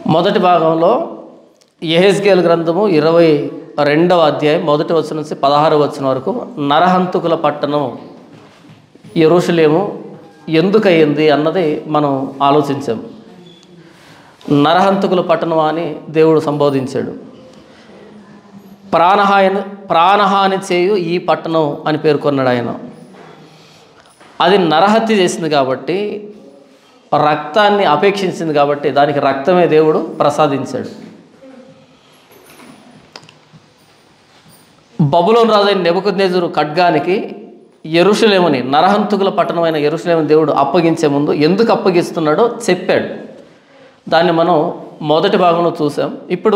మొదటి భాగంలో ఎహెస్గేల్ గ్రంథము ఇరవై రెండవ అధ్యాయం మొదటి వచ్చిన నుంచి పదహారు వచ్చిన వరకు నరహంతుకుల పట్టణం ఎరుషలేము ఎందుకయ్యింది అన్నది మనం ఆలోచించాం నరహంతకుల పట్టణం అని దేవుడు సంబోధించాడు ప్రాణహాని ప్రాణహాని చేయు ఈ పట్టణం అని పేర్కొన్నాడు ఆయన అది నరహత్య చేసింది కాబట్టి రక్తాన్ని అపేక్షించింది కాబట్టి దానికి రక్తమే దేవుడు ప్రసాదించాడు బబులోన్ రాజైన నెబుకద్నేజరు ఖడ్గానికి ఎరుషలేమని నరహంతుకుల పట్టణమైన ఎరుషలేమని దేవుడు అప్పగించే ముందు ఎందుకు అప్పగిస్తున్నాడో చెప్పాడు దాన్ని మనం మొదటి భాగంలో చూసాం ఇప్పుడు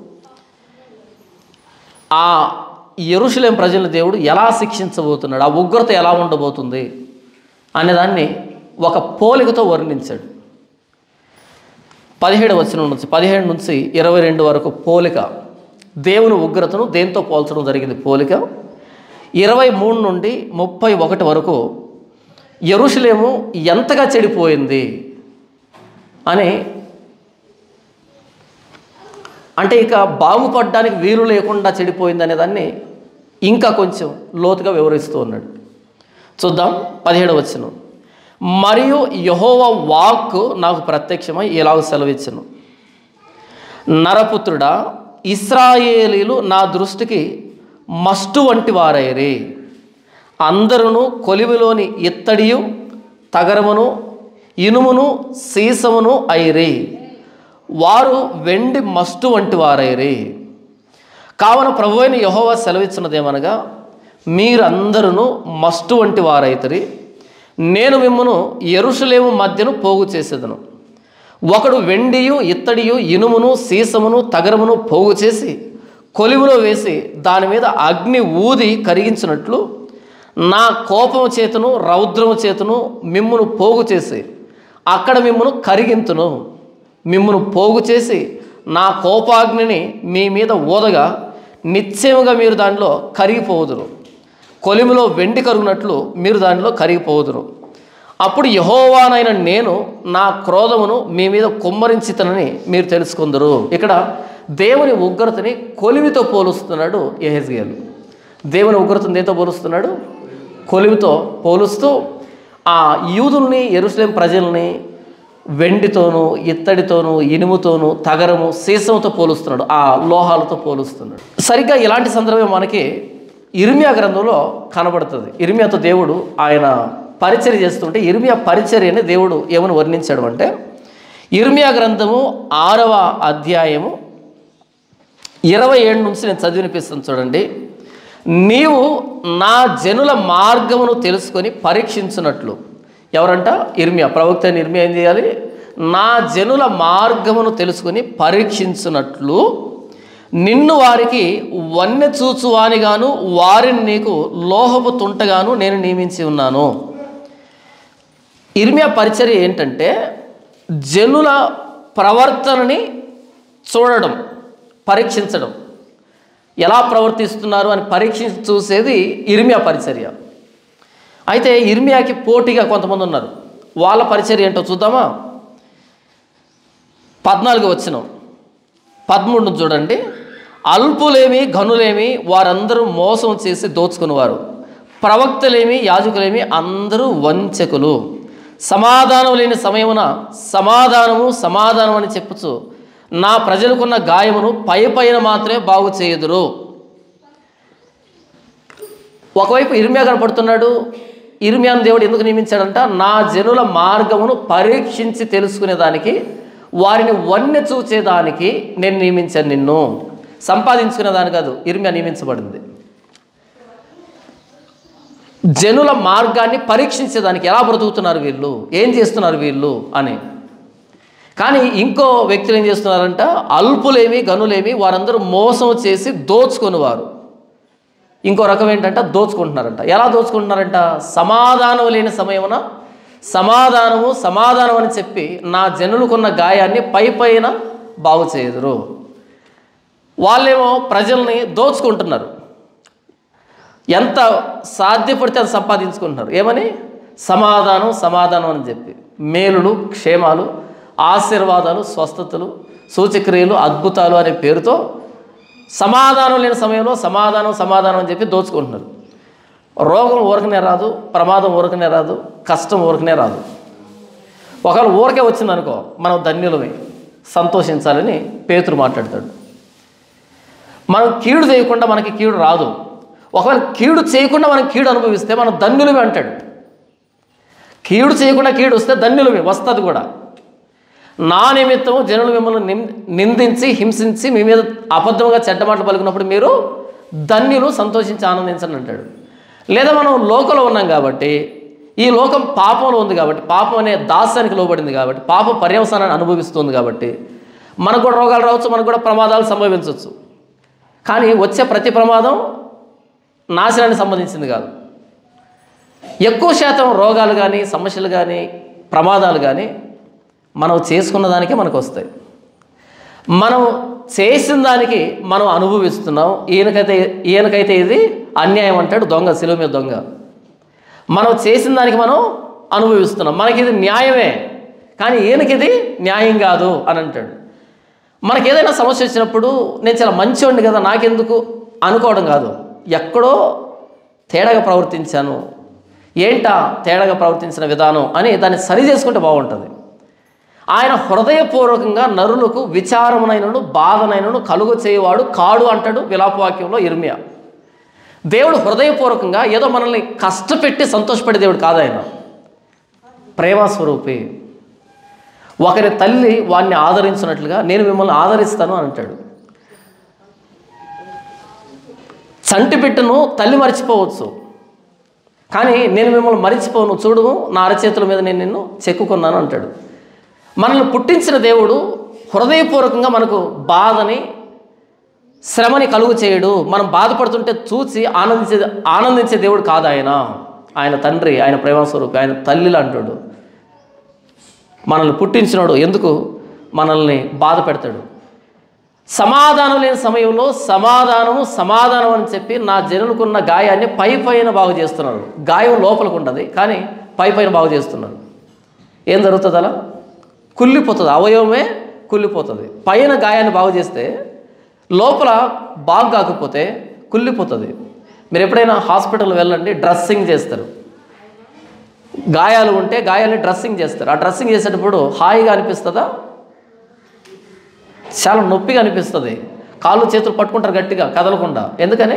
ఆ ఎరుషలేం ప్రజల దేవుడు ఎలా శిక్షించబోతున్నాడు ఆ ఉగ్రత ఎలా ఉండబోతుంది అనే దాన్ని ఒక పోలికతో వర్ణించాడు పదిహేడు వచ్చిన నుంచి పదిహేడు నుంచి ఇరవై రెండు వరకు పోలిక దేవుని ఉగ్రతను దేంతో పోల్చడం జరిగింది పోలిక ఇరవై మూడు నుండి ముప్పై ఒకటి వరకు ఎరుషలేము ఎంతగా చెడిపోయింది అని అంటే ఇక బాగుపడడానికి వీలు లేకుండా చెడిపోయింది అనే దాన్ని ఇంకా కొంచెం లోతుగా వివరిస్తూ ఉన్నాడు చూద్దాం పదిహేడు వచ్చిన మరియు యహోవ వాక్ నాకు ప్రత్యక్షమై ఇలాగ సెలవిచ్చును నరపుత్రుడా ఇస్రాయేలీలు నా దృష్టికి మస్టు వంటి వారైరి అందరును కొలివిలోని ఇత్తడియు తగరమును ఇనుమును సీసమును అయిరి వారు వెండి మస్టు వంటి వారైరి కావున ప్రభు అయిన యహోవా సెలవిచ్చినదేమనగా మీరందరూ మస్టు వంటి వారైతరి నేను మిమ్మను ఎరుషలేము మధ్యను పోగు చేసేదను ఒకడు వెండియు ఇత్తడియు ఇనుమును సీసమును తగరమును పోగు చేసి కొలిములో వేసి దాని మీద అగ్ని ఊది కరిగించినట్లు నా కోపము చేతను రౌద్రము చేతను మిమ్మును పోగు చేసి అక్కడ మిమ్మును కరిగింతును మిమ్మును పోగు చేసి నా కోపాగ్నిని మీ మీద ఊదగా నిశ్చయముగా మీరు దానిలో కరిగిపోదురు కొలిమిలో వెండి కరుగునట్లు మీరు దానిలో కరిగిపోదురు అప్పుడు యహోవానైన నేను నా క్రోధమును మీ మీద కుమ్మరించితనని మీరు తెలుసుకుందరు ఇక్కడ దేవుని ఉగ్రతని కొలిమితో పోలుస్తున్నాడు ఎహెజ్గేలు దేవుని ఉగ్రతను దేంతో పోలుస్తున్నాడు కొలిమితో పోలుస్తూ ఆ యూదుల్ని ఎరుసలేం ప్రజల్ని వెండితోనూ ఇత్తడితోనూ ఇనుముతోనూ తగరము సీసంతో పోలుస్తున్నాడు ఆ లోహాలతో పోలుస్తున్నాడు సరిగ్గా ఇలాంటి సందర్భం మనకి ఇర్మియా గ్రంథంలో కనబడుతుంది ఇర్మియాతో దేవుడు ఆయన పరిచర్య చేస్తుంటే ఇర్మియా పరిచర్యని దేవుడు ఏమని వర్ణించాడు అంటే ఇర్మియా గ్రంథము ఆరవ అధ్యాయము ఇరవై ఏడు నుంచి నేను చదివినిపిస్తాను చూడండి నీవు నా జనుల మార్గమును తెలుసుకొని పరీక్షించున్నట్లు ఎవరంట ఇర్మియా ప్రవక్త అయిన ఇర్మియా ఏం చేయాలి నా జనుల మార్గమును తెలుసుకొని పరీక్షించున్నట్లు నిన్ను వారికి వన్నె చూచువానిగాను వారిని నీకు లోహపు తుంటగాను నేను నియమించి ఉన్నాను ఇర్మియా పరిచర్య ఏంటంటే జనుల ప్రవర్తనని చూడడం పరీక్షించడం ఎలా ప్రవర్తిస్తున్నారు అని పరీక్షించి చూసేది ఇర్మియా పరిచర్య అయితే ఇర్మియాకి పోటీగా కొంతమంది ఉన్నారు వాళ్ళ పరిచర్య ఏంటో చూద్దామా పద్నాలుగు వచ్చిన పదమూడు చూడండి అల్పులేమి ఘనులేమి వారందరూ మోసం చేసి దోచుకునేవారు ప్రవక్తలేమి యాజకులేమి అందరూ వంచకులు సమాధానం లేని సమయమున సమాధానము సమాధానం అని చెప్పుచు నా ప్రజలకున్న గాయమును పై పైన మాత్రమే బాగు చేయుదురు ఒకవైపు ఇర్మియా కనపడుతున్నాడు ఇర్మియాను దేవుడు ఎందుకు నియమించాడంట నా జనుల మార్గమును పరీక్షించి తెలుసుకునేదానికి వారిని వన్నె చూచేదానికి నేను నియమించాను నిన్ను సంపాదించుకునేదాని కాదు ఇర్మియా నియమించబడింది జనుల మార్గాన్ని పరీక్షించేదానికి ఎలా బ్రతుకుతున్నారు వీళ్ళు ఏం చేస్తున్నారు వీళ్ళు అని కానీ ఇంకో వ్యక్తులు ఏం చేస్తున్నారంట అల్పులేమి గనులేమి వారందరూ మోసం చేసి దోచుకునేవారు ఇంకో రకం ఏంటంటే దోచుకుంటున్నారంట ఎలా దోచుకుంటున్నారంట సమాధానం లేని సమయమున సమాధానము సమాధానం అని చెప్పి నా జనులకున్న గాయాన్ని పై పైన బాగు చేయదురు వాళ్ళేమో ప్రజల్ని దోచుకుంటున్నారు ఎంత సాధ్యపడితే అది సంపాదించుకుంటున్నారు ఏమని సమాధానం సమాధానం అని చెప్పి మేలులు క్షేమాలు ఆశీర్వాదాలు స్వస్థతలు సూచక్రియలు అద్భుతాలు అనే పేరుతో సమాధానం లేని సమయంలో సమాధానం సమాధానం అని చెప్పి దోచుకుంటున్నారు రోగం ఊరకనే రాదు ప్రమాదం ఊరకనే రాదు కష్టం ఊరకనే రాదు ఒకవేళ ఊరకే వచ్చిందనుకో మనం ధన్యులమే సంతోషించాలని పేతురు మాట్లాడతాడు మనం కీడు చేయకుండా మనకి కీడు రాదు ఒకవేళ కీడు చేయకుండా మనం కీడు అనుభవిస్తే మనం ధన్యులమే అంటాడు కీడు చేయకుండా కీడు వస్తే ధన్యులమే వస్తుంది కూడా నా నిమిత్తం జనులు మిమ్మల్ని నిం నిందించి హింసించి మీ మీద అబద్ధంగా చెడ్డ మాటలు పలుకున్నప్పుడు మీరు ధన్యులు సంతోషించి ఆనందించండి అంటాడు లేదా మనం లోకంలో ఉన్నాం కాబట్టి ఈ లోకం పాపంలో ఉంది కాబట్టి పాపం అనే దాస్యానికి లోబడింది కాబట్టి పాపం పర్యవసానాన్ని అనుభవిస్తుంది కాబట్టి మనకు కూడా రోగాలు రావచ్చు మనకు కూడా ప్రమాదాలు సంభవించవచ్చు కానీ వచ్చే ప్రతి ప్రమాదం నాశనానికి సంబంధించింది కాదు ఎక్కువ శాతం రోగాలు కానీ సమస్యలు కానీ ప్రమాదాలు కానీ మనం చేసుకున్న దానికే మనకు వస్తాయి మనం చేసిన దానికి మనం అనుభవిస్తున్నాం ఈయనకైతే ఈయనకైతే ఇది అన్యాయం అంటాడు దొంగ శిలువ మీద దొంగ మనం చేసిన దానికి మనం అనుభవిస్తున్నాం మనకి ఇది న్యాయమే కానీ ఈయనకి ఇది న్యాయం కాదు అని అంటాడు మనకి ఏదైనా సమస్య వచ్చినప్పుడు నేను చాలా మంచివాడిని కదా నాకెందుకు అనుకోవడం కాదు ఎక్కడో తేడాగా ప్రవర్తించాను ఏంటా తేడాగా ప్రవర్తించిన విధానం అని దాన్ని సరి చేసుకుంటే బాగుంటుంది ఆయన హృదయపూర్వకంగా నరులకు విచారమునైనను బాధనైనను కలుగు చేయవాడు కాడు అంటాడు విలాపవాక్యంలో ఇర్మియా దేవుడు హృదయపూర్వకంగా ఏదో మనల్ని కష్టపెట్టి సంతోషపడే దేవుడు కాదు ఆయన ప్రేమస్వరూపి ఒకరి తల్లి వాడిని ఆదరించినట్లుగా నేను మిమ్మల్ని ఆదరిస్తాను అని అంటాడు చంటి బిడ్డను తల్లి మర్చిపోవచ్చు కానీ నేను మిమ్మల్ని మరిచిపోను చూడు నా అరచేతుల మీద నేను నిన్ను చెక్కుకున్నాను అంటాడు మనల్ని పుట్టించిన దేవుడు హృదయపూర్వకంగా మనకు బాధని శ్రమని కలుగు చేయడు మనం బాధపడుతుంటే చూసి ఆనందించే ఆనందించే దేవుడు కాదు ఆయన ఆయన తండ్రి ఆయన ప్రేమస్వరూపి ఆయన తల్లిలా అంటాడు మనల్ని పుట్టించినాడు ఎందుకు మనల్ని బాధ పెడతాడు సమాధానం లేని సమయంలో సమాధానము సమాధానం అని చెప్పి నా జనులకున్న గాయాన్ని పై పైన బాగు చేస్తున్నారు గాయం లోపలికి ఉంటుంది కానీ పై పైన బాగు చేస్తున్నారు ఏం జరుగుతుంది అలా కుళ్ళిపోతుంది అవయవమే కుళ్ళిపోతుంది పైన గాయాన్ని బాగు చేస్తే లోపల బాగు కాకపోతే కుళ్ళిపోతుంది మీరు ఎప్పుడైనా హాస్పిటల్ వెళ్ళండి డ్రెస్సింగ్ చేస్తారు గాయాలు ఉంటే గాయాలని డ్రెస్సింగ్ చేస్తారు ఆ డ్రెస్సింగ్ చేసేటప్పుడు హాయిగా అనిపిస్తుందా చాలా నొప్పిగా అనిపిస్తుంది కాళ్ళు చేతులు పట్టుకుంటారు గట్టిగా కదలకుండా ఎందుకని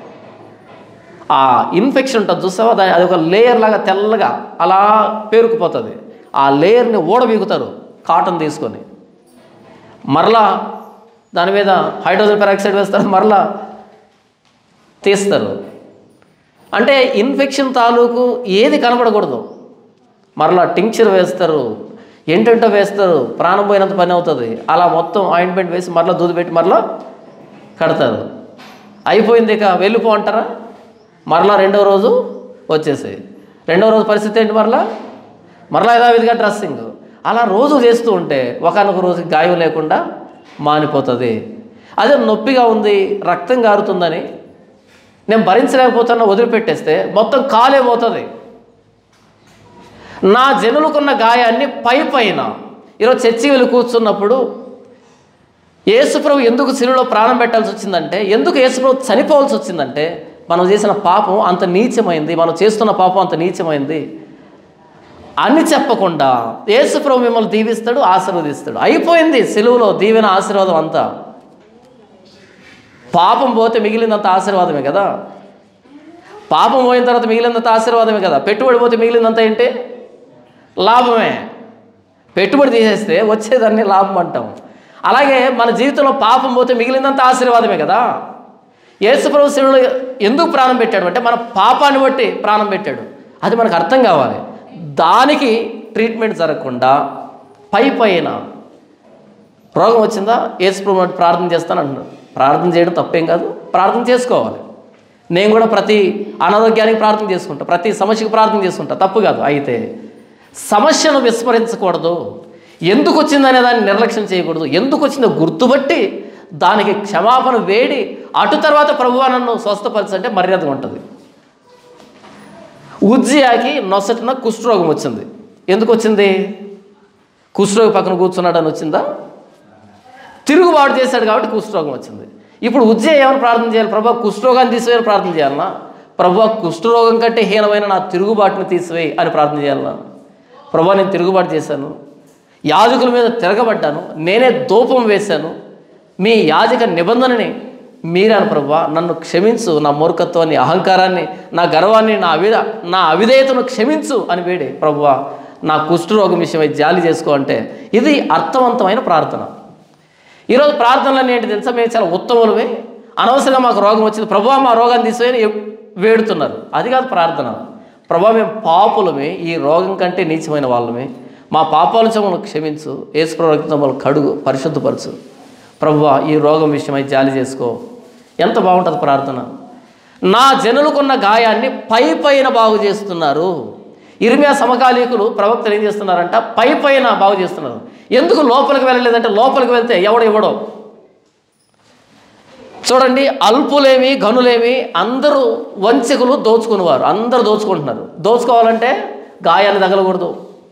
ఆ ఇన్ఫెక్షన్ ఉంటుంది చూసావా దాని అది ఒక లేయర్ లాగా తెల్లగా అలా పేరుకుపోతుంది ఆ లేయర్ని ఓడబీగుతారు కాటన్ తీసుకొని మరలా దాని మీద హైడ్రోజన్ పెరాక్సైడ్ వేస్తారు మరలా తీస్తారు అంటే ఇన్ఫెక్షన్ తాలూకు ఏది కనబడకూడదు మరలా టింక్చర్ వేస్తారు ఏంటంటో వేస్తారు ప్రాణం పోయినంత పని అవుతుంది అలా మొత్తం ఆయింట్మెంట్ వేసి మరలా దూది పెట్టి మరలా కడతారు అయిపోయింది ఇక వెళ్ళిపో అంటారా మరలా రెండో రోజు వచ్చేసాయి రెండో రోజు పరిస్థితి ఏంటి మరలా మరలా యథావిధిగా డ్రెస్సింగ్ అలా రోజు చేస్తూ ఉంటే ఒకనొక రోజు గాయం లేకుండా మానిపోతుంది అదే నొప్పిగా ఉంది రక్తం గారుతుందని నేను భరించలేకపోతున్నా వదిలిపెట్టేస్తే మొత్తం కాలే పోతుంది నా జనులకున్న గాయాన్ని పై పైన ఈరోజు చర్చి వెళ్ళి కూర్చున్నప్పుడు యేసుప్రభు ఎందుకు సిలువలో ప్రాణం పెట్టాల్సి వచ్చిందంటే ఎందుకు యేసుప్రభు చనిపోవాల్సి వచ్చిందంటే మనం చేసిన పాపం అంత నీచమైంది మనం చేస్తున్న పాపం అంత నీచమైంది అని చెప్పకుండా యేసుప్రభు మిమ్మల్ని దీవిస్తాడు ఆశీర్వదిస్తాడు అయిపోయింది సెలువులో దీవెన ఆశీర్వాదం అంతా పాపం పోతే మిగిలినంత ఆశీర్వాదమే కదా పాపం పోయిన తర్వాత మిగిలినంత ఆశీర్వాదమే కదా పెట్టుబడి పోతే మిగిలినంత ఏంటి లాభమే పెట్టుబడి తీసేస్తే వచ్చేదాన్ని లాభం అంటాం అలాగే మన జీవితంలో పాపం పోతే మిగిలినంత ఆశీర్వాదమే కదా యేసుప్రభు శివుడు ఎందుకు ప్రాణం పెట్టాడు అంటే మన పాపాన్ని బట్టి ప్రాణం పెట్టాడు అది మనకు అర్థం కావాలి దానికి ట్రీట్మెంట్ జరగకుండా పై పైన రోగం వచ్చిందా యేసుప్రభు అంటే ప్రార్థన చేస్తాను అంటున్నాడు ప్రార్థన చేయడం తప్పేం కాదు ప్రార్థన చేసుకోవాలి నేను కూడా ప్రతి అనారోగ్యానికి ప్రార్థన చేసుకుంటా ప్రతి సమస్యకు ప్రార్థన చేసుకుంటా తప్పు కాదు అయితే సమస్యను విస్మరించకూడదు ఎందుకు వచ్చిందనే దాన్ని నిర్లక్ష్యం చేయకూడదు ఎందుకు వచ్చిందో గుర్తుపట్టి దానికి క్షమాపణ వేడి అటు తర్వాత ప్రభువా నన్ను స్వస్థపరచంటే మర్యాద ఉంటుంది ఉజ్జియాకి నొసటిన కుష్ఠరోగం వచ్చింది ఎందుకు వచ్చింది కుష్ఠరోగి పక్కన కూర్చున్నాడు అని వచ్చిందా తిరుగుబాటు చేశాడు కాబట్టి కుష్ఠరోగం వచ్చింది ఇప్పుడు ఉజ్జయ ఏమైనా ప్రార్థన చేయాలి ప్రభా కుష్ఠరోగాన్ని తీసివేయాలి ప్రార్థన చేయాలన్నా ప్రభా కుష్ఠరోగం కంటే హీనమైన నా తిరుగుబాటుని తీసివేయి అని ప్రార్థన చేయాలన్నా ప్రభా నేను తిరుగుబాటు చేశాను యాజకుల మీద తిరగబడ్డాను నేనే దూపం వేశాను మీ యాజక నిబంధనని మీరాను ప్రభా నన్ను క్షమించు నా మూర్ఖత్వాన్ని అహంకారాన్ని నా గర్వాన్ని నా అవిద నా అవిధేయతను క్షమించు అని వేడి ప్రభువా నా కుష్ఠరోగం విషయమై జాలి చేసుకో అంటే ఇది అర్థవంతమైన ప్రార్థన ఈరోజు ప్రార్థనలన్నీ ఏంటి తెలుసా మేము చాలా ఉత్తములమే అనవసరంగా మాకు రోగం వచ్చింది ప్రభా మా రోగాన్ని తీసివేయని ఎప్- వేడుతున్నారు అది కాదు ప్రార్థన ప్రభా మేము పాపులమే ఈ రోగం కంటే నీచమైన వాళ్ళమే మా పాపాల మమ్మల్ని క్షమించు ఏసు ప్రవక్త మమ్మల్ని కడుగు పరిశుద్ధపరచు ప్రభువా ఈ రోగం విషయమై జాలి చేసుకో ఎంత బాగుంటుంది ప్రార్థన నా జనులకున్న గాయాన్ని పై పైన బాగు చేస్తున్నారు ఇర్మియా సమకాలీకులు ప్రవక్తలు ఏం చేస్తున్నారంట పై పైన బాగు చేస్తున్నారు ఎందుకు లోపలికి వెళ్ళలేదంటే లోపలికి వెళ్తే ఎవడు ఇవ్వడం చూడండి అల్పులేమి గనులేమి అందరూ వంచకులు దోచుకునేవారు అందరూ దోచుకుంటున్నారు దోచుకోవాలంటే గాయాన్ని తగలకూడదు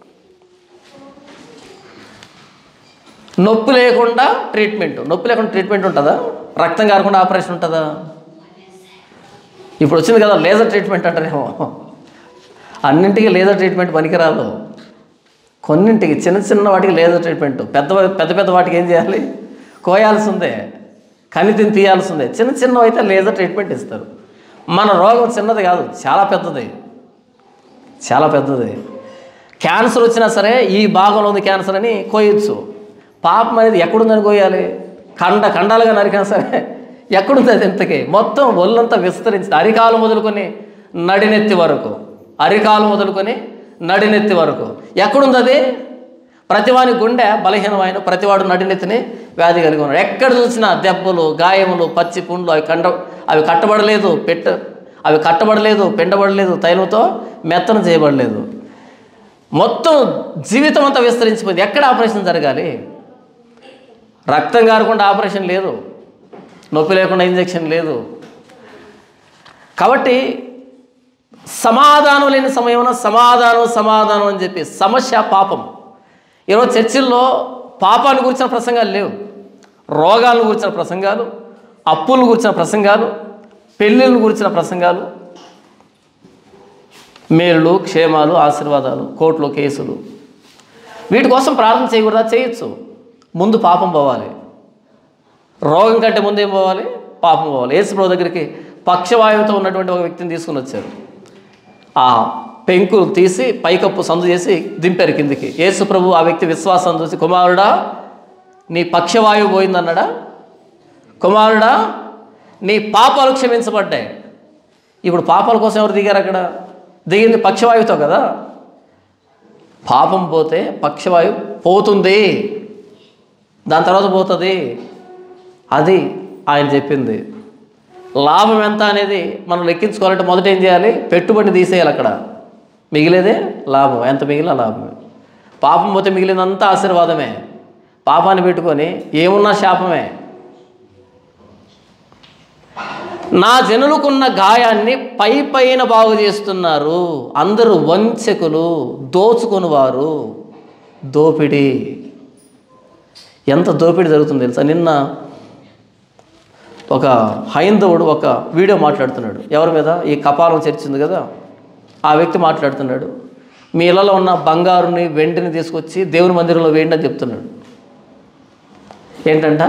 నొప్పి లేకుండా ట్రీట్మెంట్ నొప్పి లేకుండా ట్రీట్మెంట్ ఉంటుందా రక్తం కారకుండా ఆపరేషన్ ఉంటుందా ఇప్పుడు వచ్చింది కదా లేజర్ ట్రీట్మెంట్ అంటారేమో అన్నింటికి లేజర్ ట్రీట్మెంట్ పనికిరాదు కొన్నింటికి చిన్న చిన్న వాటికి లేజర్ ట్రీట్మెంట్ పెద్ద పెద్ద పెద్ద వాటికి ఏం చేయాలి కోయాల్సిందే కనితిని తీయాల్సిందే చిన్న చిన్నవి అయితే లేజర్ ట్రీట్మెంట్ ఇస్తారు మన రోగం చిన్నది కాదు చాలా పెద్దది చాలా పెద్దది క్యాన్సర్ వచ్చినా సరే ఈ భాగంలో ఉంది క్యాన్సర్ అని కోయొచ్చు పాపం అనేది ఎక్కడుందని కోయాలి కండ కండాలుగా నరికినా సరే ఎక్కడుంది అది ఇంతకీ మొత్తం ఒళ్ళంతా విస్తరించింది అరికాలు మొదలుకొని నడినెత్తి వరకు అరికాలు మొదలుకొని నడినెత్తి వరకు ఎక్కడుంది అది ప్రతివాని గుండె బలహీనమైన ప్రతివాడు నడినెత్తిని వ్యాధి కలిగి ఉన్నాడు ఎక్కడ చూసినా దెబ్బలు గాయములు పచ్చి పుండ్లు అవి కండ అవి కట్టబడలేదు పెట్ట అవి కట్టబడలేదు పెండబడలేదు తైలంతో మెత్తన చేయబడలేదు మొత్తం జీవితం అంతా విస్తరించిపోయింది ఎక్కడ ఆపరేషన్ జరగాలి రక్తం కారకుండా ఆపరేషన్ లేదు నొప్పి లేకుండా ఇంజెక్షన్ లేదు కాబట్టి సమాధానం లేని సమయంలో సమాధానం సమాధానం అని చెప్పి సమస్య పాపం ఈరోజు చర్చిల్లో పాపాన్ని గురించిన ప్రసంగాలు లేవు రోగాలను గురించిన ప్రసంగాలు అప్పులను గురించిన ప్రసంగాలు పెళ్ళిళ్ళను గురించిన ప్రసంగాలు మేలులు క్షేమాలు ఆశీర్వాదాలు కోర్టులో కేసులు వీటి కోసం ప్రార్థన చేయకూడదా చేయొచ్చు ముందు పాపం పోవాలి రోగం కంటే ముందు ఏం పోవాలి పాపం పోవాలి యేసుప్రభు దగ్గరికి పక్షవాయువుతో ఉన్నటువంటి ఒక వ్యక్తిని తీసుకుని వచ్చారు ఆ పెంకులు తీసి పైకప్పు సందు చేసి దింపారు కిందికి యేసుప్రభు ఆ వ్యక్తి విశ్వాసం చూసి కుమారుడా నీ పక్షవాయువు పోయిందన్నాడా కుమారుడా నీ పాపాలు క్షమించబడ్డాయి ఇప్పుడు పాపాల కోసం ఎవరు దిగారు అక్కడ దిగింది పక్షవాయువుతో కదా పాపం పోతే పక్షవాయువు పోతుంది దాని తర్వాత పోతుంది అది ఆయన చెప్పింది లాభం ఎంత అనేది మనం లెక్కించుకోవాలంటే మొదట ఏం చేయాలి పెట్టుబడి తీసేయాలి అక్కడ మిగిలేదే లాభం ఎంత మిగిలిన లాభమే పాపం పోతే మిగిలినంతా ఆశీర్వాదమే పాపాన్ని పెట్టుకొని ఏమున్నా శాపమే నా జనులకున్న గాయాన్ని పై పైన బాగు చేస్తున్నారు అందరూ వంచకులు దోచుకునివారు దోపిడీ ఎంత దోపిడీ జరుగుతుంది తెలుసా నిన్న ఒక హైందవుడు ఒక వీడియో మాట్లాడుతున్నాడు ఎవరి మీద ఈ కపాలం చర్చ ఉంది కదా ఆ వ్యక్తి మాట్లాడుతున్నాడు మీ ఇళ్ళలో ఉన్న బంగారుని వెండిని తీసుకొచ్చి దేవుని మందిరంలో వేయండి అని చెప్తున్నాడు ఏంటంట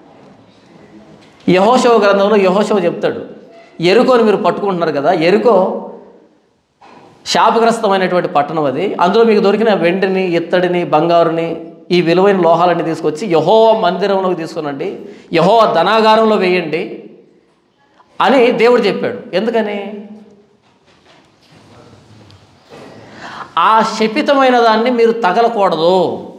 యహోశవ గ్రంథంలో యహోశవ చెప్తాడు ఎరుకోని మీరు పట్టుకుంటున్నారు కదా ఎరుకో శాపగ్రస్తమైనటువంటి పట్టణం అది అందులో మీకు దొరికిన వెండిని ఇత్తడిని బంగారుని ఈ విలువైన లోహాలన్నీ తీసుకొచ్చి యహో మందిరంలోకి తీసుకునండి యహో ధనాగారంలో వేయండి అని దేవుడు చెప్పాడు ఎందుకని ఆ శపితమైన దాన్ని మీరు తగలకూడదు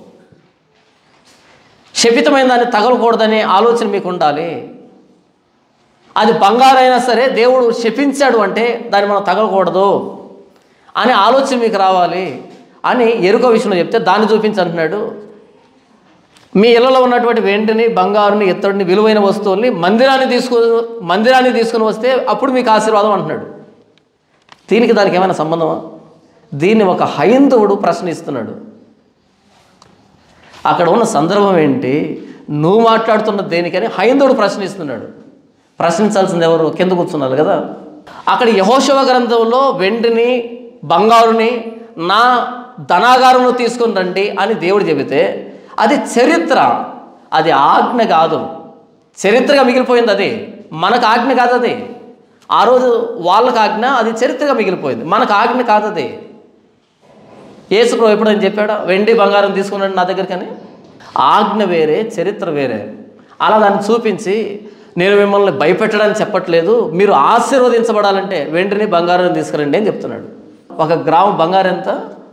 శపితమైన దాన్ని తగలకూడదనే ఆలోచన మీకు ఉండాలి అది బంగారైనా సరే దేవుడు శపించాడు అంటే దాన్ని మనం తగలకూడదు అనే ఆలోచన మీకు రావాలి అని ఎరుక విషయంలో చెప్తే దాన్ని చూపించంటున్నాడు మీ ఇళ్ళలో ఉన్నటువంటి వెండిని బంగారుని ఇత్తడిని విలువైన వస్తువుల్ని మందిరాన్ని తీసుకుని మందిరాన్ని తీసుకుని వస్తే అప్పుడు మీకు ఆశీర్వాదం అంటున్నాడు దీనికి దానికి ఏమైనా సంబంధమా దీన్ని ఒక హైందవుడు ప్రశ్నిస్తున్నాడు అక్కడ ఉన్న సందర్భం ఏంటి నువ్వు మాట్లాడుతున్న దేనికని హైందవుడు ప్రశ్నిస్తున్నాడు ప్రశ్నించాల్సింది ఎవరు కింద కూర్చున్నారు కదా అక్కడ యహోశవ గ్రంథంలో వెండిని బంగారుని నా ధనాగారంలో తీసుకుని రండి అని దేవుడు చెబితే అది చరిత్ర అది ఆజ్ఞ కాదు చరిత్రగా మిగిలిపోయింది అది మనకు ఆజ్ఞ కాదు అది ఆ రోజు వాళ్ళకి ఆజ్ఞ అది చరిత్రగా మిగిలిపోయింది మనకు ఆజ్ఞ కాదు అది యేసుప్రభు ఎప్పుడని చెప్పాడా వెండి బంగారం తీసుకున్నాడు నా దగ్గరికి ఆజ్ఞ వేరే చరిత్ర వేరే అలా దాన్ని చూపించి నేను మిమ్మల్ని భయపెట్టడానికి చెప్పట్లేదు మీరు ఆశీర్వదించబడాలంటే వెండిని బంగారం తీసుకురండి అని చెప్తున్నాడు ఒక గ్రాము బంగారం ఎంత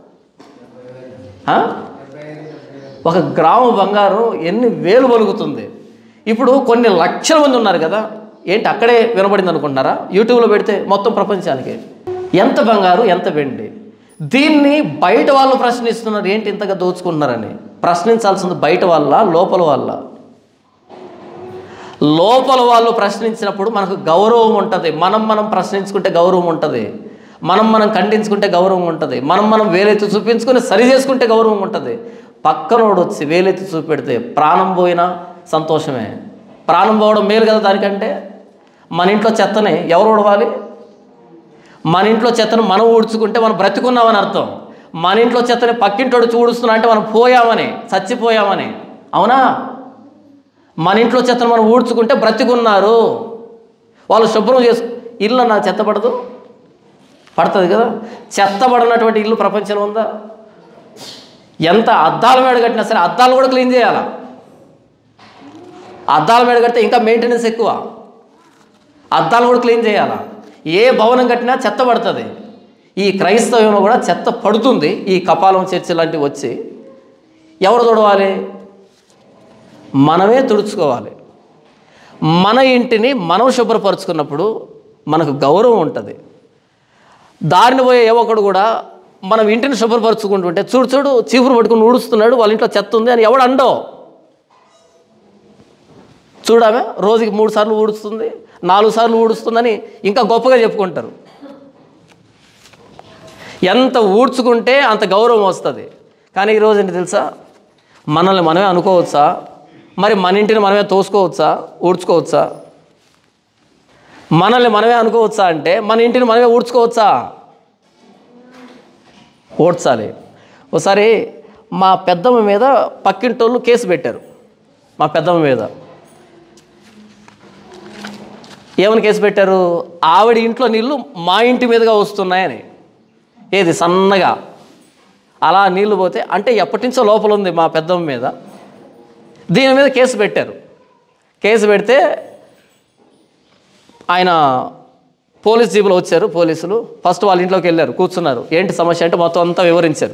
ఆ? ఒక గ్రాము బంగారం ఎన్ని వేలు పలుకుతుంది ఇప్పుడు కొన్ని లక్షల మంది ఉన్నారు కదా ఏంటి అక్కడే వినబడింది అనుకుంటున్నారా యూట్యూబ్లో పెడితే మొత్తం ప్రపంచానికి ఎంత బంగారు ఎంత వెండి దీన్ని బయట వాళ్ళు ప్రశ్నిస్తున్నారు ఏంటి ఇంతగా దోచుకుంటున్నారని ప్రశ్నించాల్సింది బయట వాళ్ళ లోపల వాళ్ళ లోపల వాళ్ళు ప్రశ్నించినప్పుడు మనకు గౌరవం ఉంటుంది మనం మనం ప్రశ్నించుకుంటే గౌరవం ఉంటుంది మనం మనం ఖండించుకుంటే గౌరవం ఉంటుంది మనం మనం వేలెత్తి చూపించుకొని సరి చేసుకుంటే గౌరవం ఉంటుంది పక్కనోడు వచ్చి వేలెత్తి చూపెడితే ప్రాణం పోయినా సంతోషమే ప్రాణం పోవడం మేలు కదా దానికంటే మన ఇంట్లో చెత్తని ఎవరు ఊడవాలి మన ఇంట్లో చెత్తను మనం ఊడ్చుకుంటే మనం బ్రతికున్నామని అర్థం మన ఇంట్లో చెత్తని పక్కింటోడు చూడుస్తున్నా అంటే మనం పోయామని చచ్చిపోయామని అవునా మన ఇంట్లో చెత్తను మనం ఊడ్చుకుంటే బ్రతికున్నారు వాళ్ళు శుభ్రం చేసు ఇల్లు నా చెత్త పడదు పడుతుంది కదా చెత్త పడినటువంటి ఇల్లు ప్రపంచంలో ఉందా ఎంత అద్దాల మేడ కట్టినా సరే అద్దాలు కూడా క్లీన్ చేయాలా అద్దాల మేడ కడితే ఇంకా మెయింటెనెన్స్ ఎక్కువ అద్దాలు కూడా క్లీన్ చేయాలా ఏ భవనం కట్టినా చెత్త పడుతుంది ఈ క్రైస్తవంలో కూడా చెత్త పడుతుంది ఈ కపాలం చర్చి లాంటివి వచ్చి ఎవరు తుడవాలి మనమే తుడుచుకోవాలి మన ఇంటిని మనం శుభ్రపరుచుకున్నప్పుడు మనకు గౌరవం ఉంటుంది దారిని పోయే ఏ ఒక్కడు కూడా మనం ఇంటిని శుభ్రపరచుకుంటుంటే చూడు చూడు చీపురు పట్టుకుని ఊడుస్తున్నాడు వాళ్ళ ఇంట్లో చెత్త ఉంది అని ఎవడు అండో చూడామే రోజుకి మూడు సార్లు ఊడుస్తుంది నాలుగు సార్లు ఊడుస్తుందని ఇంకా గొప్పగా చెప్పుకుంటారు ఎంత ఊడ్చుకుంటే అంత గౌరవం వస్తుంది కానీ ఈరోజు ఏంటి తెలుసా మనల్ని మనమే అనుకోవచ్చా మరి మన ఇంటిని మనమే తోసుకోవచ్చా ఊడ్చుకోవచ్చా మనల్ని మనమే అనుకోవచ్చా అంటే మన ఇంటిని మనమే ఊడ్చుకోవచ్చా ఓడ్చాలి ఒకసారి మా పెద్దమ్మ మీద పక్కింటోళ్ళు కేసు పెట్టారు మా పెద్దమ్మ మీద ఏమని కేసు పెట్టారు ఆవిడ ఇంట్లో నీళ్ళు మా ఇంటి మీదుగా వస్తున్నాయని ఏది సన్నగా అలా నీళ్లు పోతే అంటే ఎప్పటి నుంచో లోపల ఉంది మా పెద్దమ్మ మీద దీని మీద కేసు పెట్టారు కేసు పెడితే ఆయన పోలీస్ జీబులో వచ్చారు పోలీసులు ఫస్ట్ వాళ్ళ ఇంట్లోకి వెళ్ళారు కూర్చున్నారు ఏంటి సమస్య అంటే మొత్తం అంతా వివరించారు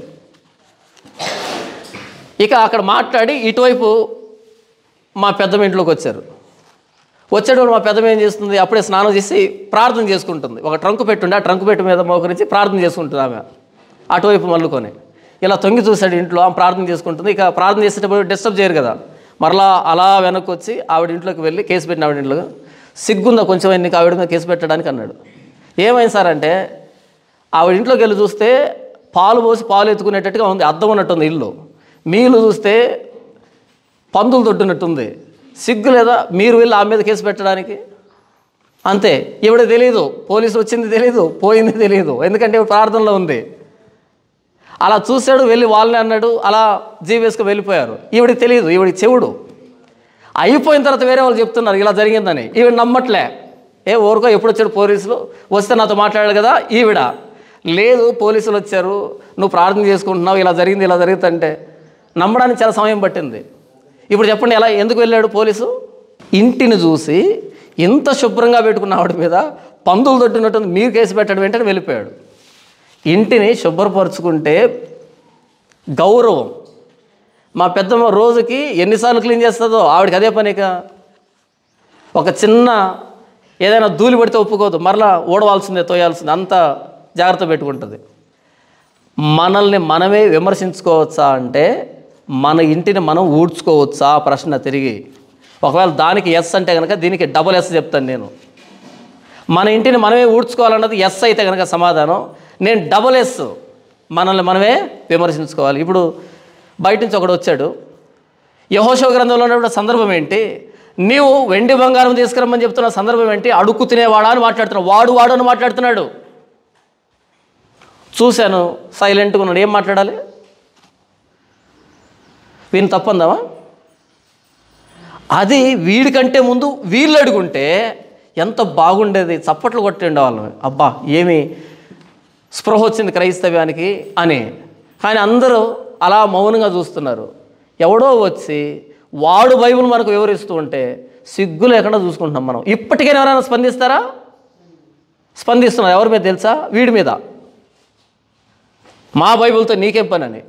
ఇక అక్కడ మాట్లాడి ఇటువైపు మా పెద్దమ్మ ఇంట్లోకి వచ్చారు వచ్చేటప్పుడు మా పెద్దమ్మ ఏం చేస్తుంది అప్పుడే స్నానం చేసి ప్రార్థన చేసుకుంటుంది ఒక ట్రంకు పెట్టుండే ఆ ట్రంకు పెట్టు మీద మోకరించి ప్రార్థన చేసుకుంటుంది ఆమె అటువైపు మల్లుకొని ఇలా తొంగి చూశాడు ఇంట్లో ఆమె ప్రార్థన చేసుకుంటుంది ఇక ప్రార్థన చేసేటప్పుడు డిస్టర్బ్ చేయరు కదా మరలా అలా వెనక్కి వచ్చి ఆవిడ ఇంట్లోకి వెళ్ళి కేసు పెట్టిన ఆవిడ ఇంట్లో సిగ్గుందా కొంచెం నీకు ఆవిడ మీద కేసు పెట్టడానికి అన్నాడు ఏమైంది సార్ అంటే ఆవిడ ఇంట్లోకి వెళ్ళి చూస్తే పాలు పోసి పాలు ఎత్తుకునేటట్టుగా ఉంది అద్దం ఉన్నట్టుంది ఇల్లు మీలు చూస్తే పందులు దొడ్డునట్టుంది సిగ్గు లేదా మీరు వెళ్ళి ఆ మీద కేసు పెట్టడానికి అంతే ఈవిడ తెలియదు పోలీసులు వచ్చింది తెలియదు పోయింది తెలియదు ఎందుకంటే ఈవిడ ప్రార్థనలో ఉంది అలా చూశాడు వెళ్ళి వాళ్ళని అన్నాడు అలా జీవేసుకు వెళ్ళిపోయారు ఈవిడికి తెలియదు ఈవిడికి చెవుడు అయిపోయిన తర్వాత వేరే వాళ్ళు చెప్తున్నారు ఇలా జరిగిందని ఈవిడ నమ్మట్లే ఏ ఊరుకో ఎప్పుడు వచ్చాడు పోలీసులు వస్తే నాతో మాట్లాడాడు కదా ఈవిడ లేదు పోలీసులు వచ్చారు నువ్వు ప్రార్థన చేసుకుంటున్నావు ఇలా జరిగింది ఇలా జరుగుతుంటే నమ్మడానికి చాలా సమయం పట్టింది ఇప్పుడు చెప్పండి ఎలా ఎందుకు వెళ్ళాడు పోలీసు ఇంటిని చూసి ఇంత శుభ్రంగా పెట్టుకున్న ఆవిడ మీద పందులు తొట్టినట్టు మీరు కేసు పెట్టడం వెంటనే వెళ్ళిపోయాడు ఇంటిని శుభ్రపరుచుకుంటే గౌరవం మా పెద్దమ్మ రోజుకి ఎన్నిసార్లు క్లీన్ చేస్తుందో ఆవిడకి అదే పనిక ఒక చిన్న ఏదైనా ధూళి పడితే ఒప్పుకోదు మరలా ఓడవాల్సిందే తోయాల్సిందే అంత జాగ్రత్త పెట్టుకుంటుంది మనల్ని మనమే విమర్శించుకోవచ్చా అంటే మన ఇంటిని మనం ఊడ్చుకోవచ్చా ఆ ప్రశ్న తిరిగి ఒకవేళ దానికి ఎస్ అంటే కనుక దీనికి డబుల్ ఎస్ చెప్తాను నేను మన ఇంటిని మనమే ఊడ్చుకోవాలన్నది ఎస్ అయితే కనుక సమాధానం నేను డబుల్ ఎస్ మనల్ని మనమే విమర్శించుకోవాలి ఇప్పుడు బయట నుంచి ఒకడు వచ్చాడు యహోశవ గ్రంథంలో ఉన్నటువంటి సందర్భం ఏంటి నీవు వెండి బంగారం తీసుకురమ్మని చెప్తున్న సందర్భం ఏంటి అడుక్కు తినేవాడా అని మాట్లాడుతున్నాడు వాడు వాడు అని మాట్లాడుతున్నాడు చూశాను సైలెంట్గా ఉన్నాడు ఏం మాట్లాడాలి వీని తప్పందామా అది వీడికంటే ముందు వీళ్ళు అడుగుంటే ఎంత బాగుండేది చప్పట్లు కొట్టి ఉండేవాళ్ళం అబ్బా ఏమి స్పృహ వచ్చింది క్రైస్తవ్యానికి అని కానీ అందరూ అలా మౌనంగా చూస్తున్నారు ఎవడో వచ్చి వాడు బైబిల్ మనకు వివరిస్తూ ఉంటే సిగ్గు లేకుండా చూసుకుంటున్నాం మనం ఇప్పటికైనా ఎవరైనా స్పందిస్తారా స్పందిస్తున్నారు ఎవరి మీద తెలుసా వీడి మీద మా బైబిల్తో నీకేం పని అని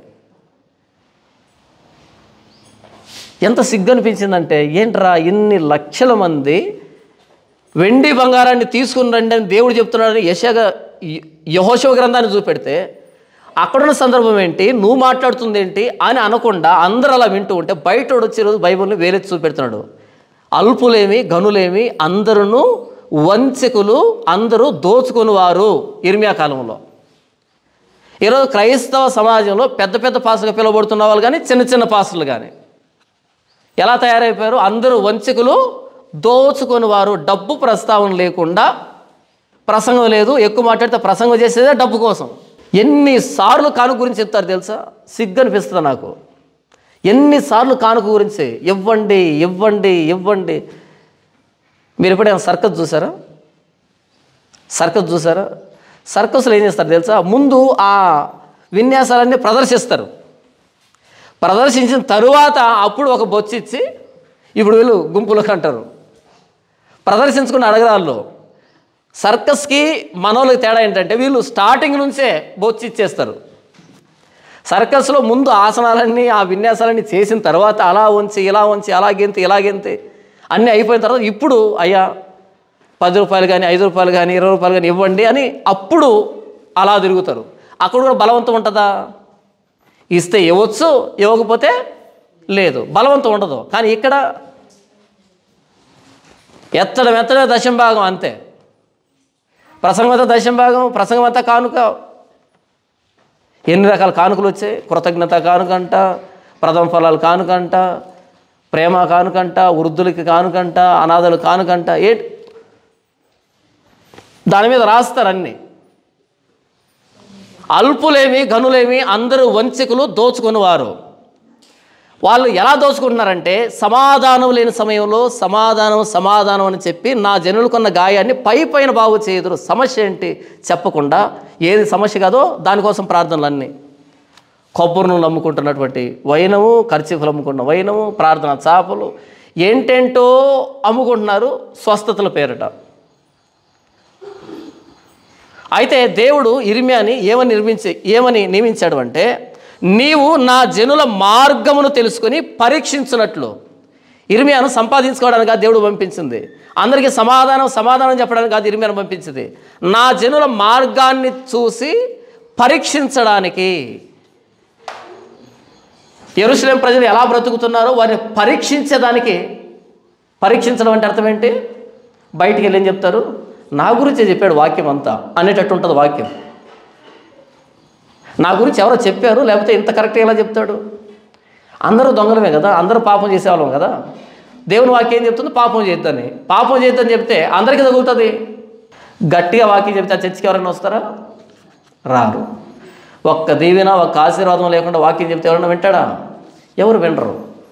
ఎంత సిగ్గు అనిపించిందంటే ఏంట్రా ఇన్ని లక్షల మంది వెండి బంగారాన్ని తీసుకుని రండి అని దేవుడు చెప్తున్నాడని యశగా యహోశవ గ్రంథాన్ని చూపెడితే అక్కడున్న సందర్భం ఏంటి నువ్వు మాట్లాడుతుంది ఏంటి అని అనకుండా అందరూ అలా వింటూ ఉంటే బయట వచ్చే రోజు బైబిల్ని వేలెత్తి చూపెడుతున్నాడు అల్పులేమి గనులేమి అందరూ వంచకులు అందరూ దోచుకుని వారు ఇర్మియా కాలంలో ఈరోజు క్రైస్తవ సమాజంలో పెద్ద పెద్ద పాసులుగా పిలువబడుతున్న వాళ్ళు కానీ చిన్న చిన్న పాసులు కానీ ఎలా తయారైపోయారు అందరూ వంచకులు దోచుకొని వారు డబ్బు ప్రస్తావన లేకుండా ప్రసంగం లేదు ఎక్కువ మాట్లాడితే ప్రసంగం చేసేదే డబ్బు కోసం ఎన్నిసార్లు కానుక గురించి చెప్తారు తెలుసా సిగ్గు అనిపిస్తుంది నాకు ఎన్నిసార్లు కానుక గురించి ఇవ్వండి ఇవ్వండి ఇవ్వండి మీరు ఎప్పుడైనా సర్కస్ చూసారా సర్కస్ చూసారా సర్కస్లో ఏం చేస్తారు తెలుసా ముందు ఆ విన్యాసాలన్నీ ప్రదర్శిస్తారు ప్రదర్శించిన తరువాత అప్పుడు ఒక బొచ్చు ఇచ్చి ఇప్పుడు వీళ్ళు గుంపులకు అంటారు ప్రదర్శించుకున్న అడగరాళ్ళు సర్కస్కి మనోళ్ళకి తేడా ఏంటంటే వీళ్ళు స్టార్టింగ్ నుంచే బొచ్చు ఇచ్చేస్తారు సర్కస్లో ముందు ఆసనాలన్నీ ఆ విన్యాసాలన్నీ చేసిన తర్వాత అలా ఉంచి ఇలా ఉంచి అలా గెంతి ఇలా గెంతి అన్నీ అయిపోయిన తర్వాత ఇప్పుడు అయ్యా పది రూపాయలు కానీ ఐదు రూపాయలు కానీ ఇరవై రూపాయలు కానీ ఇవ్వండి అని అప్పుడు అలా తిరుగుతారు అక్కడ కూడా బలవంతం ఉంటుందా ఇస్తే ఇవ్వచ్చు ఇవ్వకపోతే లేదు బలవంతం ఉండదు కానీ ఇక్కడ ఎత్తడం ఎత్తడం దశం భాగం అంతే ప్రసంగం అంతా దశం భాగం ప్రసంగం అంతా కానుక ఎన్ని రకాల కానుకలు వచ్చాయి కృతజ్ఞత కానుకంట ప్రథమ ఫలాలు కానుకంట ప్రేమ కానుకంట వృద్ధులకి కానుకంట అనాథలు కానుకంట ఏ దాని మీద రాస్తారు అన్నీ అల్పులేమి గనులేమి అందరూ వంచకులు దోచుకునేవారు వాళ్ళు ఎలా దోచుకుంటున్నారంటే సమాధానం లేని సమయంలో సమాధానం సమాధానం అని చెప్పి నా జనులకున్న గాయాన్ని పై పైన బాగు చేయదురు సమస్య ఏంటి చెప్పకుండా ఏది సమస్య కాదో దానికోసం ప్రార్థనలు అన్నీ కొబ్బరి నూనెలు అమ్ముకుంటున్నటువంటి వైనము ఖర్చీఫులు అమ్ముకుంటున్న వైనము ప్రార్థన చాపలు ఏంటేంటో అమ్ముకుంటున్నారు స్వస్థతల పేరిట అయితే దేవుడు ఇర్మియాని ఏమని నిర్మించి ఏమని నియమించాడు అంటే నీవు నా జనుల మార్గమును తెలుసుకొని పరీక్షించున్నట్లు ఇర్మియాను సంపాదించుకోవడానికి కాదు దేవుడు పంపించింది అందరికీ సమాధానం సమాధానం చెప్పడానికి కాదు ఇర్మియాను పంపించింది నా జనుల మార్గాన్ని చూసి పరీక్షించడానికి ఎరుసలేం ప్రజలు ఎలా బ్రతుకుతున్నారో వారిని పరీక్షించేదానికి పరీక్షించడం అంటే అర్థం ఏంటి బయటికి వెళ్ళి ఏం చెప్తారు నా గురించే చెప్పాడు వాక్యం అంతా అనేటట్టు ఉంటుంది వాక్యం నా గురించి ఎవరో చెప్పారు లేకపోతే ఇంత కరెక్ట్గా ఎలా చెప్తాడు అందరూ దొంగలమే కదా అందరూ పాపం చేసేవాళ్ళం కదా దేవుని వాక్యం ఏం చెప్తుంది పాపం చేద్దని పాపం చేద్దని చెప్తే అందరికీ తగులుతుంది గట్టిగా వాక్యం చెప్తే ఆ చర్చికి ఎవరైనా వస్తారా రారు ఒక్క దీవెన ఒక్క ఆశీర్వాదం లేకుండా వాక్యం చెప్తే ఎవరైనా వింటాడా ఎవరు వినరు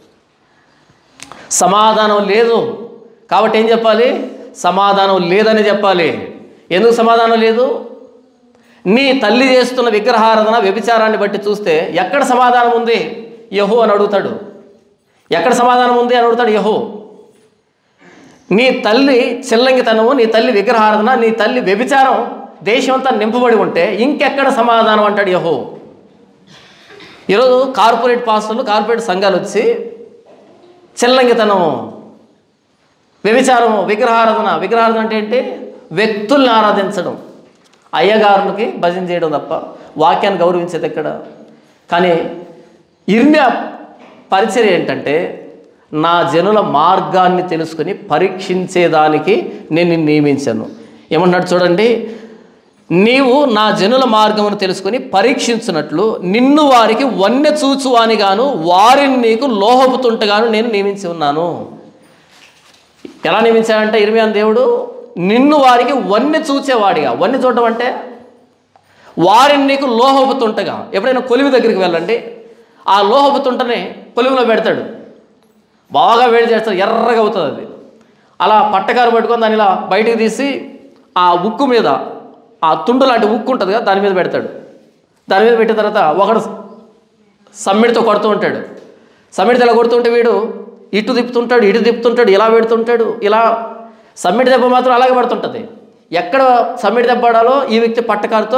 సమాధానం లేదు కాబట్టి ఏం చెప్పాలి సమాధానం లేదని చెప్పాలి ఎందుకు సమాధానం లేదు నీ తల్లి చేస్తున్న విగ్రహారాధన వ్యభిచారాన్ని బట్టి చూస్తే ఎక్కడ సమాధానం ఉంది యహో అని అడుగుతాడు ఎక్కడ సమాధానం ఉంది అని అడుగుతాడు యహో నీ తల్లి చిల్లంగితనము నీ తల్లి విగ్రహారాధన నీ తల్లి వ్యభిచారం దేశమంతా నింపబడి ఉంటే ఇంకెక్కడ సమాధానం అంటాడు యహో ఈరోజు కార్పొరేట్ పాస్టర్లు కార్పొరేట్ సంఘాలు వచ్చి చిల్లంగితనము వ్యభిచారము విగ్రహారాధన విగ్రహారాధన అంటే ఏంటి వ్యక్తుల్ని ఆరాధించడం అయ్యగారులకి భజన చేయడం తప్ప వాక్యాన్ని గౌరవించేది ఎక్కడ కానీ ఇర్మ్యా పరిచయం ఏంటంటే నా జనుల మార్గాన్ని తెలుసుకుని పరీక్షించేదానికి నేను నిన్ను నియమించాను ఏమన్నాడు చూడండి నీవు నా జనుల మార్గమును తెలుసుకుని పరీక్షించినట్లు నిన్ను వారికి వన్య చూచువానిగాను వారిని నీకు లోహపుతుంటగాను నేను నియమించి ఉన్నాను ఎలా నియమించాడంటే ఇర్మియాన్ దేవుడు నిన్ను వారికి వన్య చూచేవాడిగా వన్య చూడడం అంటే వారిని నీకు లోహపుతుంటగా ఎప్పుడైనా కొలివి దగ్గరికి వెళ్ళండి ఆ లోహపుతుంటని కొలివిలో పెడతాడు బాగా వేడి చేస్తాడు ఎర్రగా అవుతుంది అది అలా పట్టకారు పట్టుకొని దాన్ని ఇలా బయటికి తీసి ఆ ఉక్కు మీద ఆ తుండు లాంటి ఉక్కు ఉంటుంది కదా దాని మీద పెడతాడు దాని మీద పెట్టిన తర్వాత ఒకడు సమ్మిడితో కొడుతూ ఉంటాడు సమ్మిడితో ఇలా కొడుతుంటే వీడు ఇటు తిప్పుతుంటాడు ఇటు తిప్పుతుంటాడు ఇలా పెడుతుంటాడు ఇలా సమ్మిడి దెబ్బ మాత్రం అలాగే పడుతుంటుంది ఎక్కడ సమ్మిడి దెబ్బ పడాలో ఈ వ్యక్తి పట్టకారుతో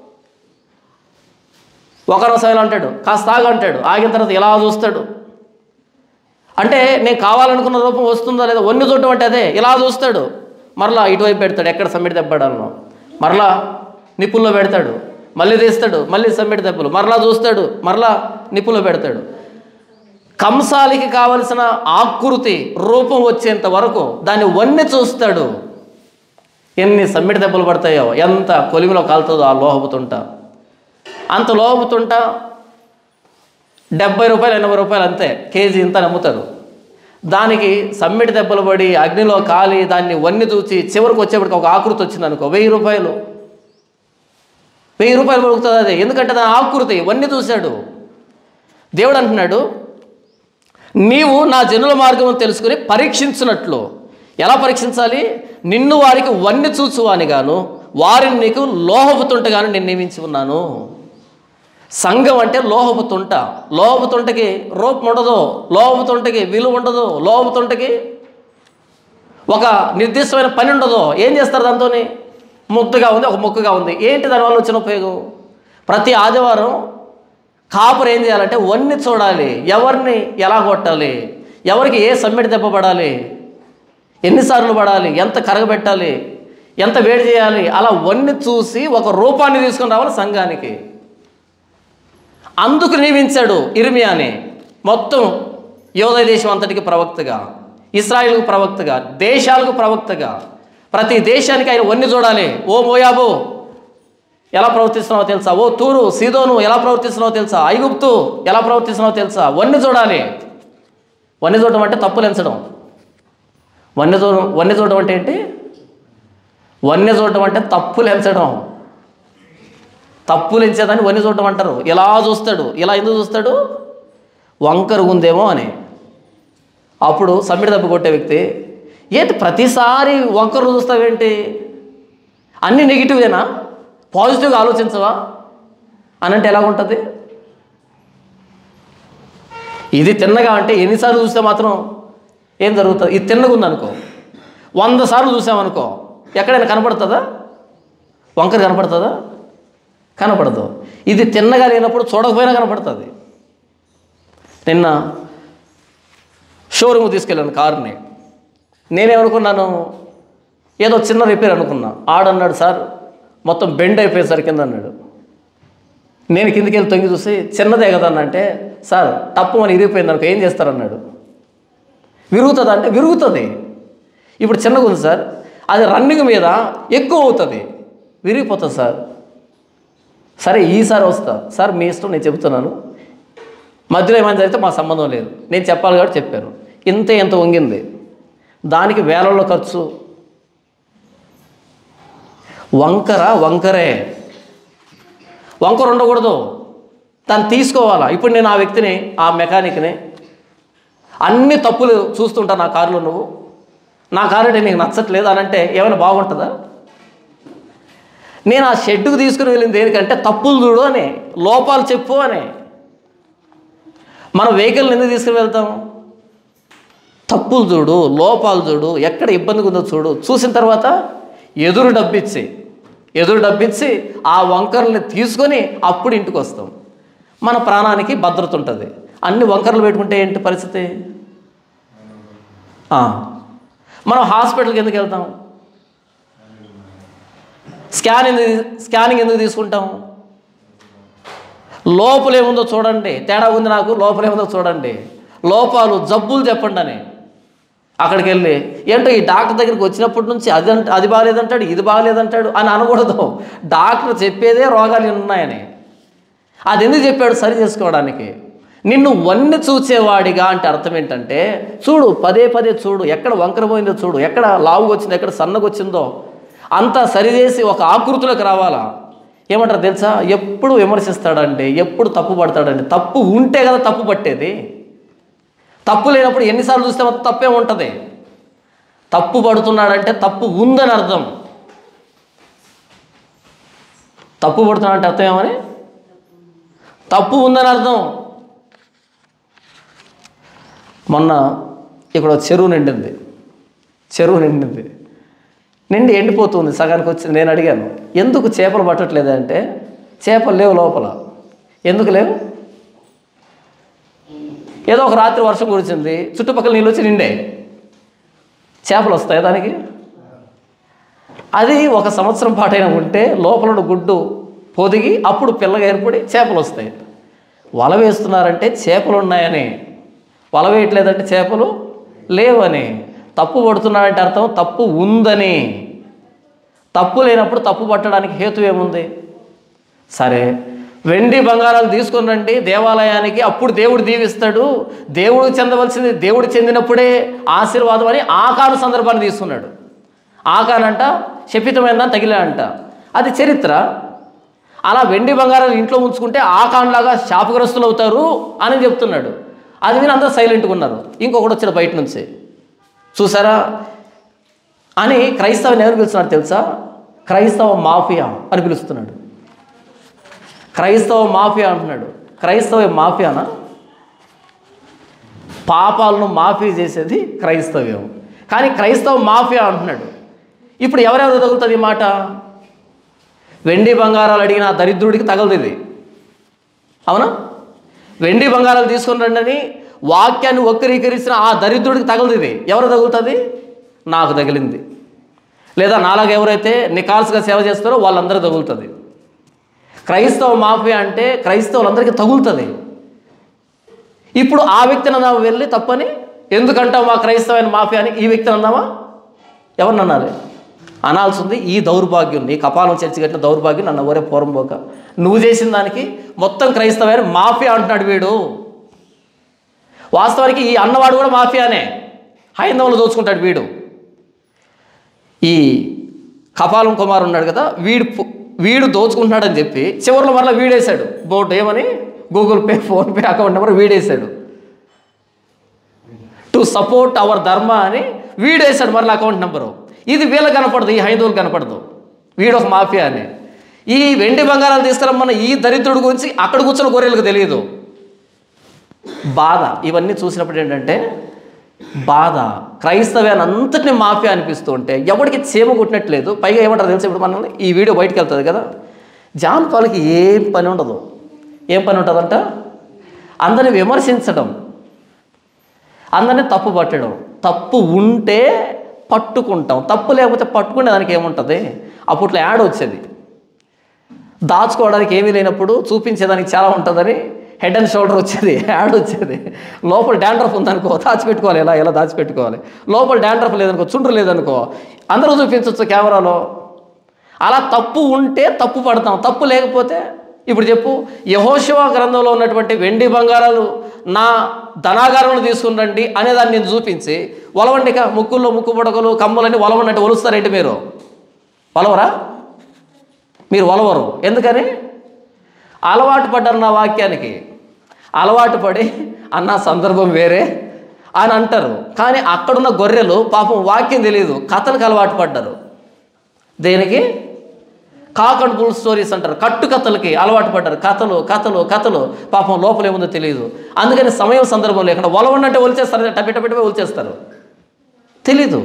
ఒకరో సైలు అంటాడు కాస్త ఆగు అంటాడు ఆగిన తర్వాత ఇలా చూస్తాడు అంటే నేను కావాలనుకున్న రూపం వస్తుందా లేదా వన్య చూడటం అంటే అదే ఇలా చూస్తాడు మరలా ఇటువైపు పెడతాడు ఎక్కడ సమ్మిడి దెబ్బడాలను మరలా నిప్పుల్లో పెడతాడు మళ్ళీ తీస్తాడు మళ్ళీ సమ్మిడి దెబ్బలు మరలా చూస్తాడు మరలా నిప్పుల్లో పెడతాడు కంసాలికి కావలసిన ఆకృతి రూపం వచ్చేంత వరకు దాన్ని వన్నె చూస్తాడు ఎన్ని సమ్మిడి దెబ్బలు పడతాయో ఎంత కొలిమిలో కాలుతుందో ఆ లోహపుతుంట అంత లోహపుతుంట డెబ్బై రూపాయలు ఎనభై రూపాయలు అంతే కేజీ ఇంత నమ్ముతారు దానికి సమ్మిడి దెబ్బలు పడి అగ్నిలో కాలి దాన్ని వన్ని చూచి చివరికి వచ్చేప్పటికి ఒక ఆకృతి వచ్చింది అనుకో వెయ్యి రూపాయలు వెయ్యి రూపాయలు పలుకుతుంది అది ఎందుకంటే దాని ఆకృతి వన్ని చూశాడు దేవుడు అంటున్నాడు నీవు నా జనుల మార్గం తెలుసుకుని పరీక్షించినట్లు ఎలా పరీక్షించాలి నిన్ను వారికి వన్ని చూచువాని గాను వారిని నీకు లోహపుతుంటగాను నేను నియమించి ఉన్నాను సంఘం అంటే లోహపు తుంట లోహపు తుంటకి రూపం ఉండదు లోహపు తుంటకి విలువ ఉండదు లోహపు తుంటకి ఒక నిర్దిష్టమైన పని ఉండదు ఏం చేస్తారు దాంతో ముద్దగా ఉంది ఒక ముక్కగా ఉంది ఏంటి దానివల్ల వచ్చిన ఉపయోగం ప్రతి ఆదివారం కాపురు ఏం చేయాలంటే వన్ని చూడాలి ఎవరిని ఎలా కొట్టాలి ఎవరికి ఏ సమ్మిడి దెబ్బ పడాలి ఎన్నిసార్లు పడాలి ఎంత కరగబెట్టాలి ఎంత వేడి చేయాలి అలా వన్ని చూసి ఒక రూపాన్ని తీసుకొని రావాలి సంఘానికి అందుకు నియమించాడు ఇర్మియాని మొత్తం యోదయ దేశం అంతటికి ప్రవక్తగా ఇస్రాయిల్కు ప్రవక్తగా దేశాలకు ప్రవక్తగా ప్రతి దేశానికి ఆయన వన్ని చూడాలి ఓ మోయాబు ఎలా ప్రవర్తిస్తున్నావో తెలుసా ఓ తూరు సీదోను ఎలా ప్రవర్తిస్తున్నావో తెలుసా ఐగుప్తు ఎలా ప్రవర్తిస్తున్నావో తెలుసా వన్ని చూడాలి వన్ని చూడడం అంటే తప్పులు ఎంచడం వన్య చూడడం వన్య చూడడం అంటే ఏంటి వన్య చూడడం అంటే తప్పులు ఎంచడం తప్పులు ఎంచేదాన్ని వన్య చూడడం అంటారు ఇలా చూస్తాడు ఇలా ఎందుకు చూస్తాడు వంకరు ఉందేమో అని అప్పుడు సమ్మిడి దెబ్బ కొట్టే వ్యక్తి ఏంటి ప్రతిసారి వంకరు చూస్తావేంటి అన్ని నెగిటివేనా పాజిటివ్గా ఆలోచించవా అని అంటే ఎలా ఉంటుంది ఇది తిన్నగా అంటే ఎన్నిసార్లు చూస్తే మాత్రం ఏం జరుగుతుంది ఇది తిన్నగా ఉందనుకో వంద సార్లు చూసామనుకో ఎక్కడైనా కనపడుతుందా వంకర కనపడుతుందా కనపడదు ఇది తిన్నగా లేనప్పుడు చూడకపోయినా కనపడుతుంది నిన్న షోరూమ్ తీసుకెళ్ళాను కారుని నేనేమనుకున్నాను ఏదో చిన్న రిపేర్ అనుకున్నా ఆడన్నాడు సార్ మొత్తం బెండ్ అయిపోయేసరి కింద అన్నాడు నేను కిందికి వెళ్ళి తొంగి చూసి చిన్నదే కదా అన్న అంటే సార్ తప్పు అని ఇరిగిపోయింది అనుకో ఏం చేస్తారన్నాడు విరుగుతుందా అంటే విరుగుతుంది ఇప్పుడు చిన్నగా ఉంది సార్ అది రన్నింగ్ మీద ఎక్కువ అవుతుంది విరిగిపోతుంది సార్ సరే ఈసారి వస్తా సార్ మీ ఇష్టం నేను చెబుతున్నాను మధ్యలో ఏమైనా జరిగితే మా సంబంధం లేదు నేను చెప్పాలి కాబట్టి చెప్పాను ఇంత ఎంత వంగింది దానికి వేలల్లో ఖర్చు వంకర వంకరే వంకర ఉండకూడదు దాన్ని తీసుకోవాలా ఇప్పుడు నేను ఆ వ్యక్తిని ఆ మెకానిక్ని అన్ని తప్పులు చూస్తుంటా నా కారులో నువ్వు నా కారు అంటే నీకు నచ్చట్లేదు అని అంటే ఏమైనా బాగుంటుందా నేను ఆ షెడ్డుకు తీసుకుని వెళ్ళింది దేనికంటే తప్పులు చూడు అని లోపాలు చెప్పు అని మన వెహికల్ని ఎందుకు తీసుకుని వెళ్తాం తప్పులు చూడు లోపాలు చూడు ఎక్కడ ఇబ్బందిగా ఉందో చూడు చూసిన తర్వాత ఎదురు డబ్బిచ్చి ఎదురు డబ్బిచ్చి ఆ వంకరల్ని తీసుకొని అప్పుడు ఇంటికి వస్తాం మన ప్రాణానికి భద్రత ఉంటుంది అన్ని వంకరలు పెట్టుకుంటే ఏంటి పరిస్థితి ఆ, మనం హాస్పిటల్కి ఎందుకు వెళ్తాం స్కాన్ ఎందుకు స్కానింగ్ ఎందుకు తీసుకుంటాం లోపల ఏముందో చూడండి తేడా ఉంది నాకు లోపల ఏముందో చూడండి లోపాలు జబ్బులు చెప్పండి అని అక్కడికి వెళ్ళి ఏంటో ఈ డాక్టర్ దగ్గరికి వచ్చినప్పటి నుంచి అది అంట అది బాగాలేదంటాడు ఇది బాగాలేదంటాడు అని అనకూడదు డాక్టర్ చెప్పేదే రోగాలు ఉన్నాయని అది ఎందుకు చెప్పాడు సరి చేసుకోవడానికి నిన్ను వన్ని చూసేవాడిగా అంటే అర్థం ఏంటంటే చూడు పదే పదే చూడు ఎక్కడ వంకర పోయిందో చూడు ఎక్కడ లావుగా వచ్చిందో ఎక్కడ సన్నగా వచ్చిందో అంతా సరిచేసి ఒక ఆకృతిలోకి రావాలా ఏమంటారు తెలుసా ఎప్పుడు విమర్శిస్తాడండి ఎప్పుడు తప్పు పడతాడండి తప్పు ఉంటే కదా తప్పు పట్టేది తప్పు లేనప్పుడు ఎన్నిసార్లు చూస్తే మొత్తం తప్పే ఉంటుంది తప్పు పడుతున్నాడంటే తప్పు ఉందని అర్థం తప్పు పడుతున్నాడంటే అర్థం ఏమని తప్పు ఉందని అర్థం మొన్న ఇక్కడ ఒక చెరువు నిండింది చెరువు నిండింది నిండి ఎండిపోతుంది సగానికి వచ్చింది నేను అడిగాను ఎందుకు చేపలు పట్టట్లేదు అంటే చేపలు లేవు లోపల ఎందుకు లేవు ఏదో ఒక రాత్రి వర్షం కురిచింది చుట్టుపక్కల నీళ్ళు వచ్చి నిండే చేపలు వస్తాయి దానికి అది ఒక సంవత్సరం పాటైనా ఉంటే లోపల ఉన్న గుడ్డు పొదిగి అప్పుడు పిల్లగా ఏర్పడి చేపలు వస్తాయి వల వేస్తున్నారంటే చేపలు ఉన్నాయని వల వేయట్లేదంటే చేపలు లేవని తప్పు పడుతున్నాడంటే అర్థం తప్పు ఉందని తప్పు లేనప్పుడు తప్పు పట్టడానికి హేతు ఏముంది సరే వెండి బంగారాలు తీసుకుని రండి దేవాలయానికి అప్పుడు దేవుడు దీవిస్తాడు దేవుడు చెందవలసింది దేవుడు చెందినప్పుడే ఆశీర్వాదం అని ఆకాను సందర్భాన్ని తీసుకున్నాడు ఆకానంట శపితమైందని తగిలే అంట అది చరిత్ర అలా వెండి బంగారాలు ఇంట్లో ఉంచుకుంటే ఆకాన్లాగా శాపగ్రస్తులు అవుతారు అని చెప్తున్నాడు అది విని అందరూ సైలెంట్గా ఉన్నారు ఇంకొకటి వచ్చాడు బయట నుంచి చూసారా అని క్రైస్తవుని ఎవరు పిలుస్తున్నాడు తెలుసా క్రైస్తవ మాఫియా అని పిలుస్తున్నాడు క్రైస్తవ మాఫియా అంటున్నాడు క్రైస్తవ మాఫియానా పాపాలను మాఫీ చేసేది క్రైస్తవ్యం కానీ క్రైస్తవ మాఫియా అంటున్నాడు ఇప్పుడు ఎవరెవరు తగులుతుంది ఈ మాట వెండి బంగారాలు అడిగిన ఆ దరిద్రుడికి తగలదు ఇది అవునా వెండి బంగారాలు తీసుకుని రండి అని వాక్యాన్ని వక్రీకరించిన ఆ దరిద్రుడికి తగలదు ఇది ఎవరు తగులుతుంది నాకు తగిలింది లేదా నాలాగా ఎవరైతే నికాల్స్గా సేవ చేస్తారో వాళ్ళందరూ తగులుతుంది క్రైస్తవ మాఫియా అంటే క్రైస్తవులందరికీ తగులుతుంది ఇప్పుడు ఆ వ్యక్తిని అందామా వెళ్ళి తప్పని ఎందుకంటావు మా క్రైస్తవైన మాఫియా అని ఈ వ్యక్తిని అందామా ఎవరిని అనాలి అనాల్సింది ఈ దౌర్భాగ్యం నీ కపాలం చర్చి కట్టిన దౌర్భాగ్యం నన్ను ఎవరే పూర్వం పోక నువ్వు చేసిన దానికి మొత్తం క్రైస్తవైన మాఫియా అంటున్నాడు వీడు వాస్తవానికి ఈ అన్నవాడు కూడా మాఫియానే హైందవులు దోచుకుంటాడు వీడు ఈ కపాలం కుమార్ ఉన్నాడు కదా వీడు పు- వీడు దోచుకుంటున్నాడని చెప్పి చివరిలో మరలా వీడేశాడు బోర్డు ఏమని Google Pay PhonePe account number వీడేశాడు టు సపోర్ట్ అవర్ ధర్మ అని వీడేశాడు మరలా అకౌంట్ నెంబరు ఇది వీళ్ళకి కనపడదు ఈ హైందవులు కనపడదు వీడు ఒక మాఫియా అని ఈ వెండి బంగారాలు తీసుకురమ్మన్న ఈ దరిద్రుడి గురించి అక్కడ కూర్చున్న గొర్రెలకు తెలియదు బాధ ఇవన్నీ చూసినప్పుడు ఏంటంటే బాధ క్రైస్తవ్యాన్ని అంతటిని మాఫియా అనిపిస్తూ ఉంటే ఎవరికి చీమ కుట్టినట్లేదు పైగా ఏమంటారు తెలుసు ఇప్పుడు మనల్ని ఈ వీడియో బయటకు వెళ్తుంది కదా జాన్ పాల్కి ఏం పని ఉండదు ఏం పని ఉంటుందంట అందరిని విమర్శించడం అందరినీ తప్పు పట్టడం తప్పు ఉంటే పట్టుకుంటాం తప్పు లేకపోతే పట్టుకునే దానికి ఏముంటుంది అప్పట్లో యాడ్ వచ్చేది దాచుకోవడానికి ఏమీ లేనప్పుడు చూపించేదానికి చాలా ఉంటుందని హెడ్ అండ్ షోల్డర్ వచ్చేది యాడ్ వచ్చేది లోపల డాండ్రఫ్ ఉందనుకో దాచిపెట్టుకోవాలి ఎలా ఎలా దాచిపెట్టుకోవాలి లోపల డాండ్రఫ్ లేదనుకో చుండ్రు లేదనుకో అందరూ చూపించవచ్చు కెమెరాలో అలా తప్పు ఉంటే తప్పు పడతాం తప్పు లేకపోతే ఇప్పుడు చెప్పు యహోశివ గ్రంథంలో ఉన్నటువంటి వెండి బంగారాలు నా ధనాగారంలో తీసుకురండి అనేదాన్ని నేను చూపించి ఒలవండిక ముక్కుల్లో ముక్కు పుడకలు కమ్ములని ఒలవండి ఒలుస్తారేంటి మీరు ఒలవరా మీరు ఒలవరు ఎందుకని అలవాటు పడ్డారు నా వాక్యానికి అలవాటు పడి అన్న సందర్భం వేరే అని అంటారు కానీ అక్కడున్న గొర్రెలు పాపం వాక్యం తెలియదు కథలకు అలవాటు పడ్డారు దేనికి కాక్ అండ్ బుల్ స్టోరీస్ అంటారు కట్టు కథలకి అలవాటు పడ్డారు కథలు కథలు కథలు పాపం లోపల ఏముందో తెలియదు అందుకని సమయం సందర్భం లేకుండా ఒలవండంటే ఒలిచేస్తారు టపిట పిటపై ఒలిచేస్తారు తెలీదు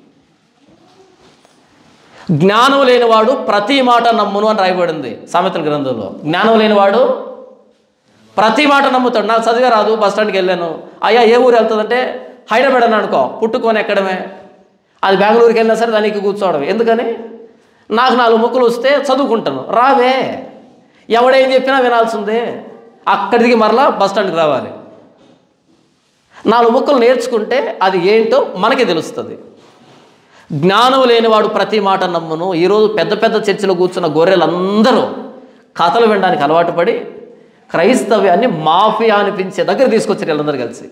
జ్ఞానం లేనివాడు ప్రతి మాట నమ్మును అని రాయబడింది సామెతల గ్రంథంలో జ్ఞానం లేనివాడు ప్రతి మాట నమ్ముతాడు నాకు చదివే రాదు బస్ స్టాండ్కి వెళ్ళాను అయ్యా ఏ ఊరు వెళ్తుందంటే హైదరాబాద్ అని అనుకో పుట్టుకొని ఎక్కడమే అది బెంగళూరుకి వెళ్ళినా సరే దానికి కూర్చోవడం ఎందుకని నాకు నాలుగు ముక్కలు వస్తే చదువుకుంటాను రావే ఎవడేం చెప్పినా వినాల్సిందే అక్కడికి మరలా బస్ స్టాండ్కి రావాలి నాలుగు ముక్కలు నేర్చుకుంటే అది ఏంటో మనకి తెలుస్తుంది జ్ఞానం లేనివాడు ప్రతి మాట నమ్మును ఈరోజు పెద్ద పెద్ద చర్చిలో కూర్చున్న గొర్రెలందరూ కథలు వినడానికి అలవాటు పడి క్రైస్తవ్యాన్ని మాఫియా అనిపించే దగ్గర తీసుకొచ్చారు వీళ్ళందరూ కలిసి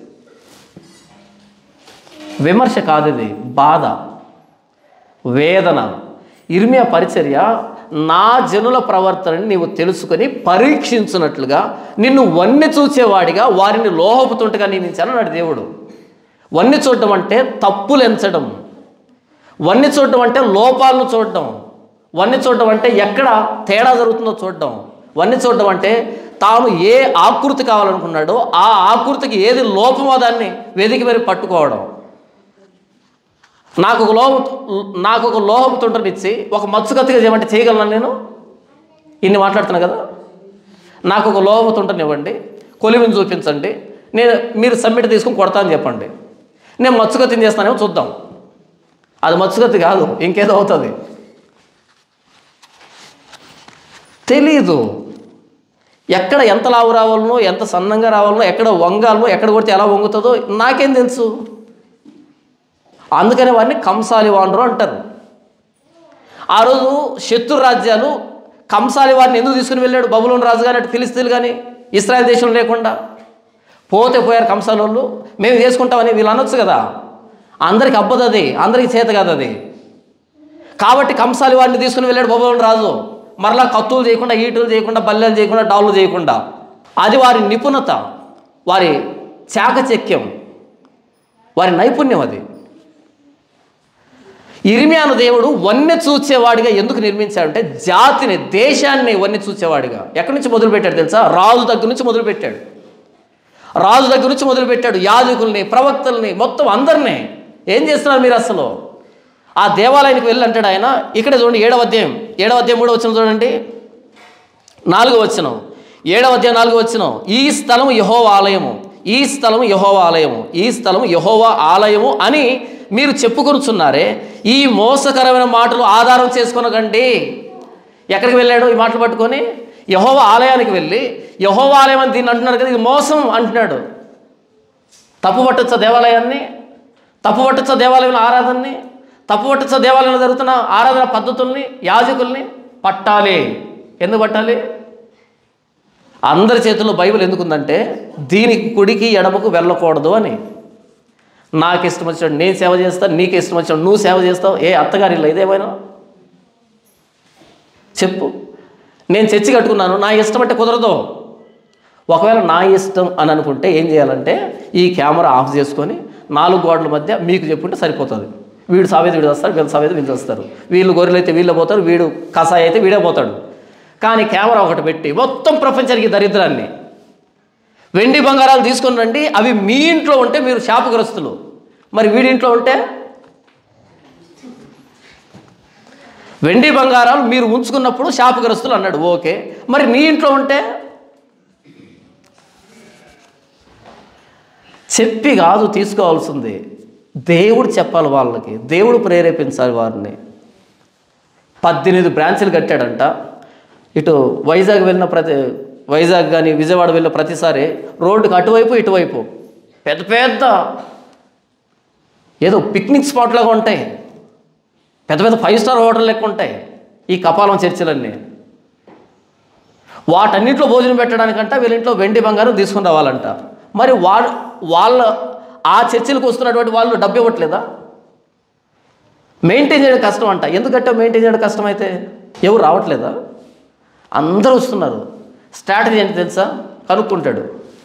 విమర్శ కాదు ఇది బాధ వేదన ఇర్మియా పరిచర్య నా జనుల ప్రవర్తనని నీవు తెలుసుకొని పరీక్షించున్నట్లుగా నిన్ను వన్నె చూచేవాడిగా వారిని లోహపుతుంటగా నియమించాను నాడు దేవుడు వన్నె చూడటం అంటే తప్పులు ఎంచడం వన్నె చూడటం అంటే లోపాలను చూడటం వన్నె చూడటం అంటే ఎక్కడ తేడా జరుగుతుందో చూడటం వన్నె చూడటం అంటే తాను ఏ ఆకృతి కావాలనుకున్నాడో ఆ ఆకృతికి ఏది లోపమో దాన్ని వెదికి మరి పట్టుకోవడం నాకు ఒక లోహ నాకు ఒక లోహపు తుంటనిచ్చి ఒక మచ్చు కత్తిగా చేయమంటే చేయగలను నేను ఇన్ని మాట్లాడుతున్నా కదా నాకు ఒక లోహపు తుంటనివ్వండి కొలిమిని చూపించండి నేను మీరు సమ్మిట్ తీసుకుని కొడతా అని చెప్పండి నేను మచ్చుకత్తిని చేస్తానేమో చూద్దాం అది మచ్చుకత్తి కాదు ఇంకేదో అవుతుంది తెలీదు ఎక్కడ ఎంత లావు రావాలనో ఎంత సన్నంగా రావాలనో ఎక్కడ వంగాలనో ఎక్కడ కొడితే ఎలా వంగుతుందో నాకేం తెలుసు అందుకని వారిని కంసాలి వాండ్రు అంటారు ఆ రోజు శత్రు రాజ్యాలు కంసాలి వారిని ఎందుకు తీసుకుని వెళ్ళాడు బబులోని రాజు కానీ అటు ఫిలిస్తీన్లు కానీ ఇస్రాయల్ దేశం లేకుండా పోతే పోయారు కంసాలి వాళ్ళు మేము చేసుకుంటామని వీళ్ళు అనొచ్చు కదా అందరికి అబ్బదు అది అందరికి చేత కాదు అది కాబట్టి కంసాలి వారిని తీసుకుని వెళ్ళాడు బబులోని రాజు మరలా కత్తులు చేయకుండా ఈటులు చేయకుండా బల్లెలు చేయకుండా డాళ్ళు చేయకుండా అది వారి నిపుణత వారి చాకచక్యం వారి నైపుణ్యం అది ఇరిమియాను దేవుడు వన్నె చూచేవాడిగా ఎందుకు నిర్మించాడంటే జాతిని దేశాన్ని వన్నె చూచేవాడిగా ఎక్కడి నుంచి మొదలుపెట్టాడు తెలుసా రాజు దగ్గర నుంచి మొదలుపెట్టాడు రాజు దగ్గర నుంచి మొదలుపెట్టాడు యాజకుల్ని ప్రవక్తల్ని మొత్తం అందరినీ ఏం చేస్తున్నారు మీరు అసలు ఆ దేవాలయానికి వెళ్ళి అంటాడు ఆయన ఇక్కడ చూడండి ఏడవ అధ్యాయం ఏడవ అధ్యాయం మూడో వచ్చిన చూడండి నాలుగో వచ్చినం ఏడవ అధ్యాయం నాలుగో వచ్చినం ఈ స్థలం యహోవ ఆలయము ఈ స్థలం యహోవ ఆలయము ఈ స్థలం యహోవ ఆలయము అని మీరు చెప్పుకొనుచున్నారే ఈ మోసకరమైన మాటలు ఆధారం చేసుకొనకండి ఎక్కడికి వెళ్ళాడు ఈ మాటలు పట్టుకొని యహోవ ఆలయానికి వెళ్ళి యహోవ ఆలయం అని దీన్ని అంటున్నాడు కదా ఇది మోసం అంటున్నాడు తప్పు పట్టొచ్చా దేవాలయాన్ని తప్పు పట్టొచ్చా దేవాలయంలో ఆరాధనని తప్పు పట్టొచ్చా దేవాలయంలో జరుగుతున్న ఆరాధన పద్ధతుల్ని యాజకుల్ని పట్టాలి ఎందుకు పట్టాలి అందరి చేతుల్లో బైబిల్ ఎందుకుందంటే దీనికి కుడికి ఎడమకు వెళ్ళకూడదు అని నాకు ఇష్టం వచ్చినట్టు నేను సేవ చేస్తాను నీకు ఇష్టం వచ్చినట్టు నువ్వు సేవ చేస్తావు ఏ అత్తగారి ఇల్లు ఇదేమైనా చెప్పు నేను చర్చి కట్టుకున్నాను నా ఇష్టం అంటే కుదరదు ఒకవేళ నా ఇష్టం అని అనుకుంటే ఏం చేయాలంటే ఈ కెమెరా ఆఫ్ చేసుకొని నాలుగు గోడల మధ్య మీకు చెప్పుంటే సరిపోతుంది వీడు సావేది వీడు వస్తారు వీళ్ళు సావేది వీళ్ళు వస్తారు వీళ్ళు గొర్రెలు అయితే వీళ్ళు పోతారు వీడు కషాయి అయితే వీడే పోతాడు కానీ కెమెరా ఒకటి పెట్టి మొత్తం ప్రపంచానికి ఈ దరిద్రాన్ని వెండి బంగారాలు తీసుకొని రండి అవి మీ ఇంట్లో ఉంటే మీరు శాపగ్రస్తులు మరి వీడి ఇంట్లో ఉంటే వెండి బంగారాలు మీరు ఉంచుకున్నప్పుడు శాపగ్రస్తులు అన్నాడు ఓకే మరి నీ ఇంట్లో ఉంటే చెప్పి కాదు తీసుకోవాల్సింది దేవుడు చెప్పాలి వాళ్ళకి దేవుడు ప్రేరేపించాలి వారిని పద్దెనిమిది బ్రాంచ్లు కట్టాడంట ఇటు వైజాగ్ వెళ్ళిన ప్రతి వైజాగ్ కానీ విజయవాడ వెళ్ళిన ప్రతిసారి రోడ్డుకి అటువైపు ఇటువైపు పెద్ద పెద్ద ఏదో పిక్నిక్ స్పాట్ లాగా ఉంటాయి పెద్ద పెద్ద ఫైవ్ స్టార్ హోటల్ లెక్క ఉంటాయి ఈ కపాలం చర్చిలన్నీ వాటన్నింటిలో భోజనం పెట్టడానికంట వీళ్ళ ఇంట్లో వెండి బంగారం తీసుకుని రావాలంట మరి వాళ్ళ వాళ్ళ ఆ చర్చిలకు వస్తున్నటువంటి వాళ్ళు డబ్బు ఇవ్వట్లేదా మెయింటైన్ చేయడం కష్టం అంట ఎందుకంటే మెయింటైన్ చేయడం కష్టం అయితే ఎవరు రావట్లేదా అందరూ వస్తున్నారు స్ట్రాటజీ ఏంటి తెలుసా కనుక్కుంటాడు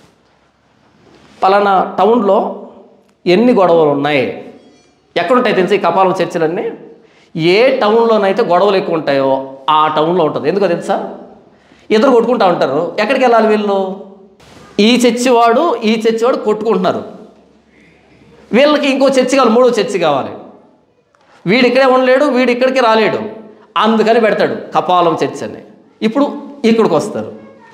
పలానా టౌన్లో ఎన్ని గొడవలు ఉన్నాయి ఎక్కడుంటాయి తెలుసా ఈ కపాలం చర్చిలన్నీ ఏ టౌన్లోనైతే గొడవలు ఎక్కువ ఉంటాయో ఆ టౌన్లో ఉంటుంది ఎందుకో తెలుసా ఇద్దరు కొట్టుకుంటా ఉంటారు ఎక్కడికి వెళ్ళాలి వీళ్ళు ఈ చర్చి వాడు ఈ చర్చి వాడు కొట్టుకుంటున్నారు వీళ్ళకి ఇంకో చర్చి కావాలి మూడో చర్చి కావాలి వీడు ఇక్కడే ఉండలేడు వీడు ఇక్కడికి రాలేడు అందుకని పెడతాడు కపాలం చర్చ్ అని ఇప్పుడు ఇక్కడికి వస్తారు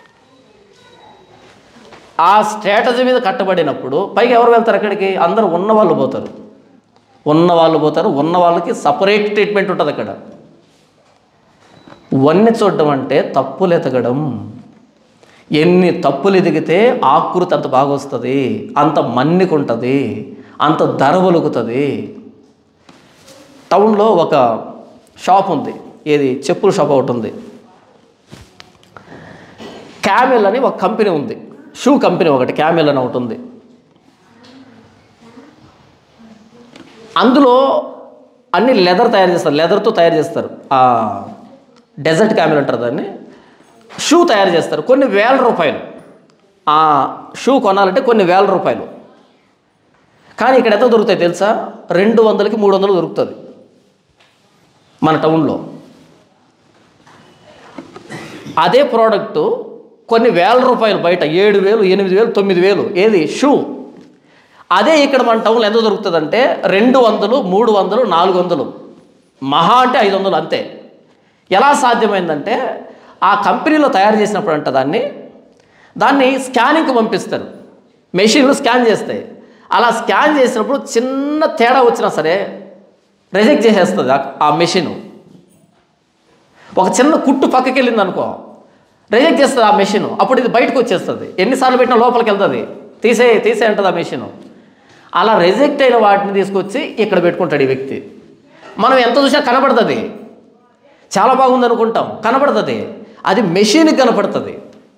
ఆ స్ట్రాటజీ మీద కట్టబడినప్పుడు పైగా ఎవరు వెళ్తారు అక్కడికి అందరూ ఉన్న వాళ్ళు పోతారు ఉన్న వాళ్ళు పోతారు ఉన్న వాళ్ళకి సపరేట్ ట్రీట్మెంట్ ఉంటుంది అక్కడ వన్నె చూడడం అంటే తప్పులు ఎతకడం ఎన్ని తప్పులు ఎదిగితే ఆకృతి అంత బాగా వస్తుంది అంత మన్నిక ఉంటుంది అంత ధర ఒలుగుతుంది టౌన్లో ఒక షాప్ ఉంది ఏది చెప్పుల షాప్ ఒకటి ఉంది క్యామెల్ అని ఒక కంపెనీ ఉంది షూ కంపెనీ ఒకటి క్యామెల్ అని ఒకటి ఉంది అందులో అన్ని లెదర్ తయారు చేస్తారు లెదర్తో తయారు చేస్తారు ఆ డెజర్ట్ క్యామెల్ అంటారు దాన్ని షూ తయారు చేస్తారు కొన్ని వేల రూపాయలు ఆ షూ కొనాలంటే కొన్ని వేల రూపాయలు కానీ ఇక్కడ ఎంత దొరుకుతాయి తెలుసా రెండు వందలకి మూడు వందలు దొరుకుతుంది మన టౌన్లో అదే ప్రోడక్టు కొన్ని వేల రూపాయలు బయట ఏడు వేలు ఎనిమిది వేలు తొమ్మిది వేలు ఏది షూ అదే ఇక్కడ మన టౌన్లో ఎంత దొరుకుతుందంటే రెండు వందలు మూడు వందలు నాలుగు వందలు మహా అంటే ఐదు వందలు అంతే ఎలా సాధ్యమైందంటే ఆ కంపెనీలో తయారు చేసినప్పుడు అంట దాన్ని దాన్ని స్కానింగ్కి పంపిస్తారు మెషిన్లు స్కాన్ చేస్తాయి అలా స్కాన్ చేసినప్పుడు చిన్న తేడా వచ్చినా సరే రిజెక్ట్ చేసేస్తుంది ఆ- ఆ మెషిన్ ఒక చిన్న కుట్టు పక్కకి వెళ్ళింది అనుకో రిజెక్ట్ చేస్తుంది ఆ మెషిన్ అప్పుడు ఇది బయటకు వచ్చేస్తుంది ఎన్నిసార్లు పెట్టినా లోపలికి వెళ్తుంది తీసే తీసే అంటుంది ఆ మెషిన్ అలా రిజెక్ట్ అయిన వాటిని తీసుకొచ్చి ఇక్కడ పెట్టుకుంటాడు ఈ వ్యక్తి మనం ఎంత చూసినా కనబడుతుంది చాలా బాగుంది అనుకుంటాం కనబడుతుంది అది మెషిన్కి కనపడుతుంది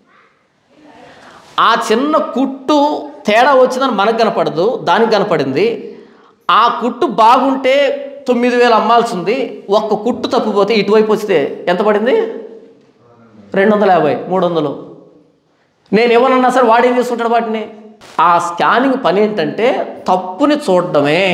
ఆ చిన్న కుట్టు తేడా వచ్చిందని మనకు కనపడదు దానికి కనపడింది ఆ కుట్టు బాగుంటే తొమ్మిది వేలు అమ్మాల్సింది ఒక్క కుట్టు తప్పిపోతే ఇటువైపు వస్తే ఎంత పడింది రెండు వందల యాభై మూడు వందలు నేను ఏమన్నా సరే వాడేం చేసుకుంటాడు వాటిని ఆ స్కానింగ్ పని ఏంటంటే తప్పుని చూడడమే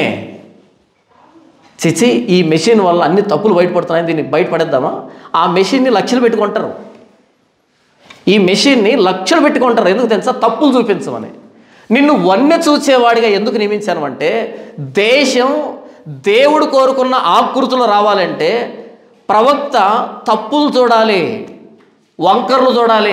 చిచి ఈ మెషిన్ వల్ల అన్ని తప్పులు బయటపడుతున్నాయి దీన్ని బయటపడేద్దామా ఆ మెషిన్ని లక్షలు పెట్టుకుంటారు ఈ మెషిన్ని లక్షలు పెట్టుకుంటారు ఎందుకు తెలుసా తప్పులు చూపించమని నిన్ను వన్నె చూచేవాడిగా ఎందుకు నియమించాను అంటే దేశం దేవుడు కోరుకున్న ఆకృతులు రావాలంటే ప్రవక్త తప్పులు చూడాలి వంకర్లు చూడాలి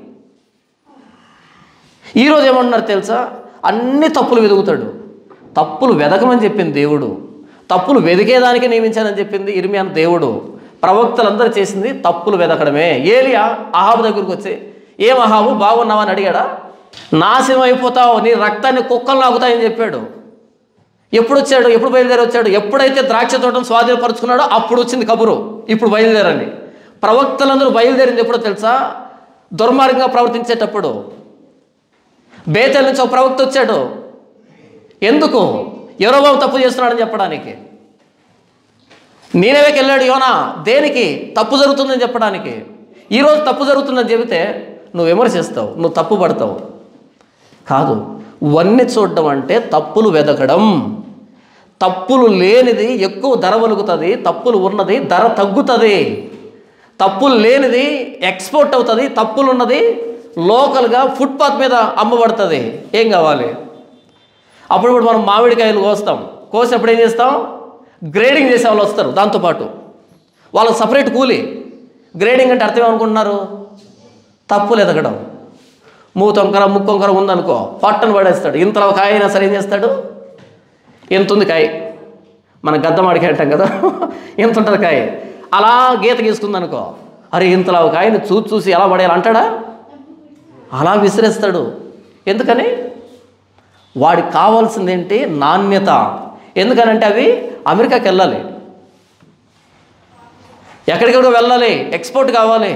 ఈరోజు ఏమంటున్నారు తెలుసా అన్ని తప్పులు వెతుకుతాడు తప్పులు వెదకమని చెప్పింది దేవుడు తప్పులు వెదికేదానికి నియమించానని చెప్పింది ఇర్మియాన్ దేవుడు ప్రవక్తలందరూ చేసింది తప్పులు వెదకడమే ఏలియా అహాబు దగ్గరికి వచ్చి ఏం అహాబు బాగున్నావా అని అడిగాడా నాశనం అయిపోతావు నీ రక్తాన్ని కుక్కలు నాకుతాయని చెప్పాడు ఎప్పుడు వచ్చాడు ఎప్పుడు బయలుదేరి వచ్చాడు ఎప్పుడైతే ద్రాక్ష తోటను స్వాధీనపరుచుకున్నాడో అప్పుడు వచ్చింది కబురు ఇప్పుడు బయలుదేరండి ప్రవక్తలందరూ బయలుదేరింది ఎప్పుడో తెలుసా దుర్మార్గంగా ప్రవర్తించేటప్పుడు బేతల్ నుంచి ఒక ప్రవక్త వచ్చాడు ఎందుకు ఎవరో బాబు తప్పు చేస్తున్నాడని చెప్పడానికి నేనేవేకి వెళ్ళాడు యోనా దేనికి తప్పు జరుగుతుందని చెప్పడానికి ఈరోజు తప్పు జరుగుతుందని చెబితే నువ్వు విమర్శిస్తావు నువ్వు తప్పు పడతావు కాదు వన్ని చూడడం అంటే తప్పులు వెదకడం తప్పులు లేనిది ఎక్కువ ధర వలుగుతుంది తప్పులు ఉన్నది ధర తగ్గుతుంది తప్పులు లేనిది ఎక్స్పోర్ట్ అవుతుంది తప్పులు ఉన్నది లోకల్గా ఫుట్పాత్ మీద అమ్మబడుతుంది ఏం కావాలి అప్పుడు ఇప్పుడు మనం మామిడికాయలు కోస్తాం కోసినప్పుడు ఏం చేస్తాం గ్రేడింగ్ చేసే వాళ్ళు వస్తారు దాంతోపాటు వాళ్ళకి సపరేట్ కూలి గ్రేడింగ్ అంటే అర్థం ఏమనుకుంటున్నారు తప్పులు ఎదగడం మూతొంకర ముక్కొంకర ఉందనుకో పట్టను పడేస్తాడు ఇంతలో కాయ అయినా సరే ఏం చేస్తాడు ఎంత ఉంది కాయ మన గద్దమాడికాయ అంటాం కదా ఎంత ఉంటుంది కాయ అలా గీత గీసుకుంది అనుకో అరే ఇంతలో కాయని చూసి చూసి ఎలా పడేయాలి అంటాడా అలా విసిరేస్తాడు ఎందుకని వాడికి కావాల్సింది ఏంటి నాణ్యత ఎందుకనంటే అవి అమెరికాకి వెళ్ళాలి ఎక్కడికెక్కడికో వెళ్ళాలి ఎక్స్పోర్ట్ కావాలి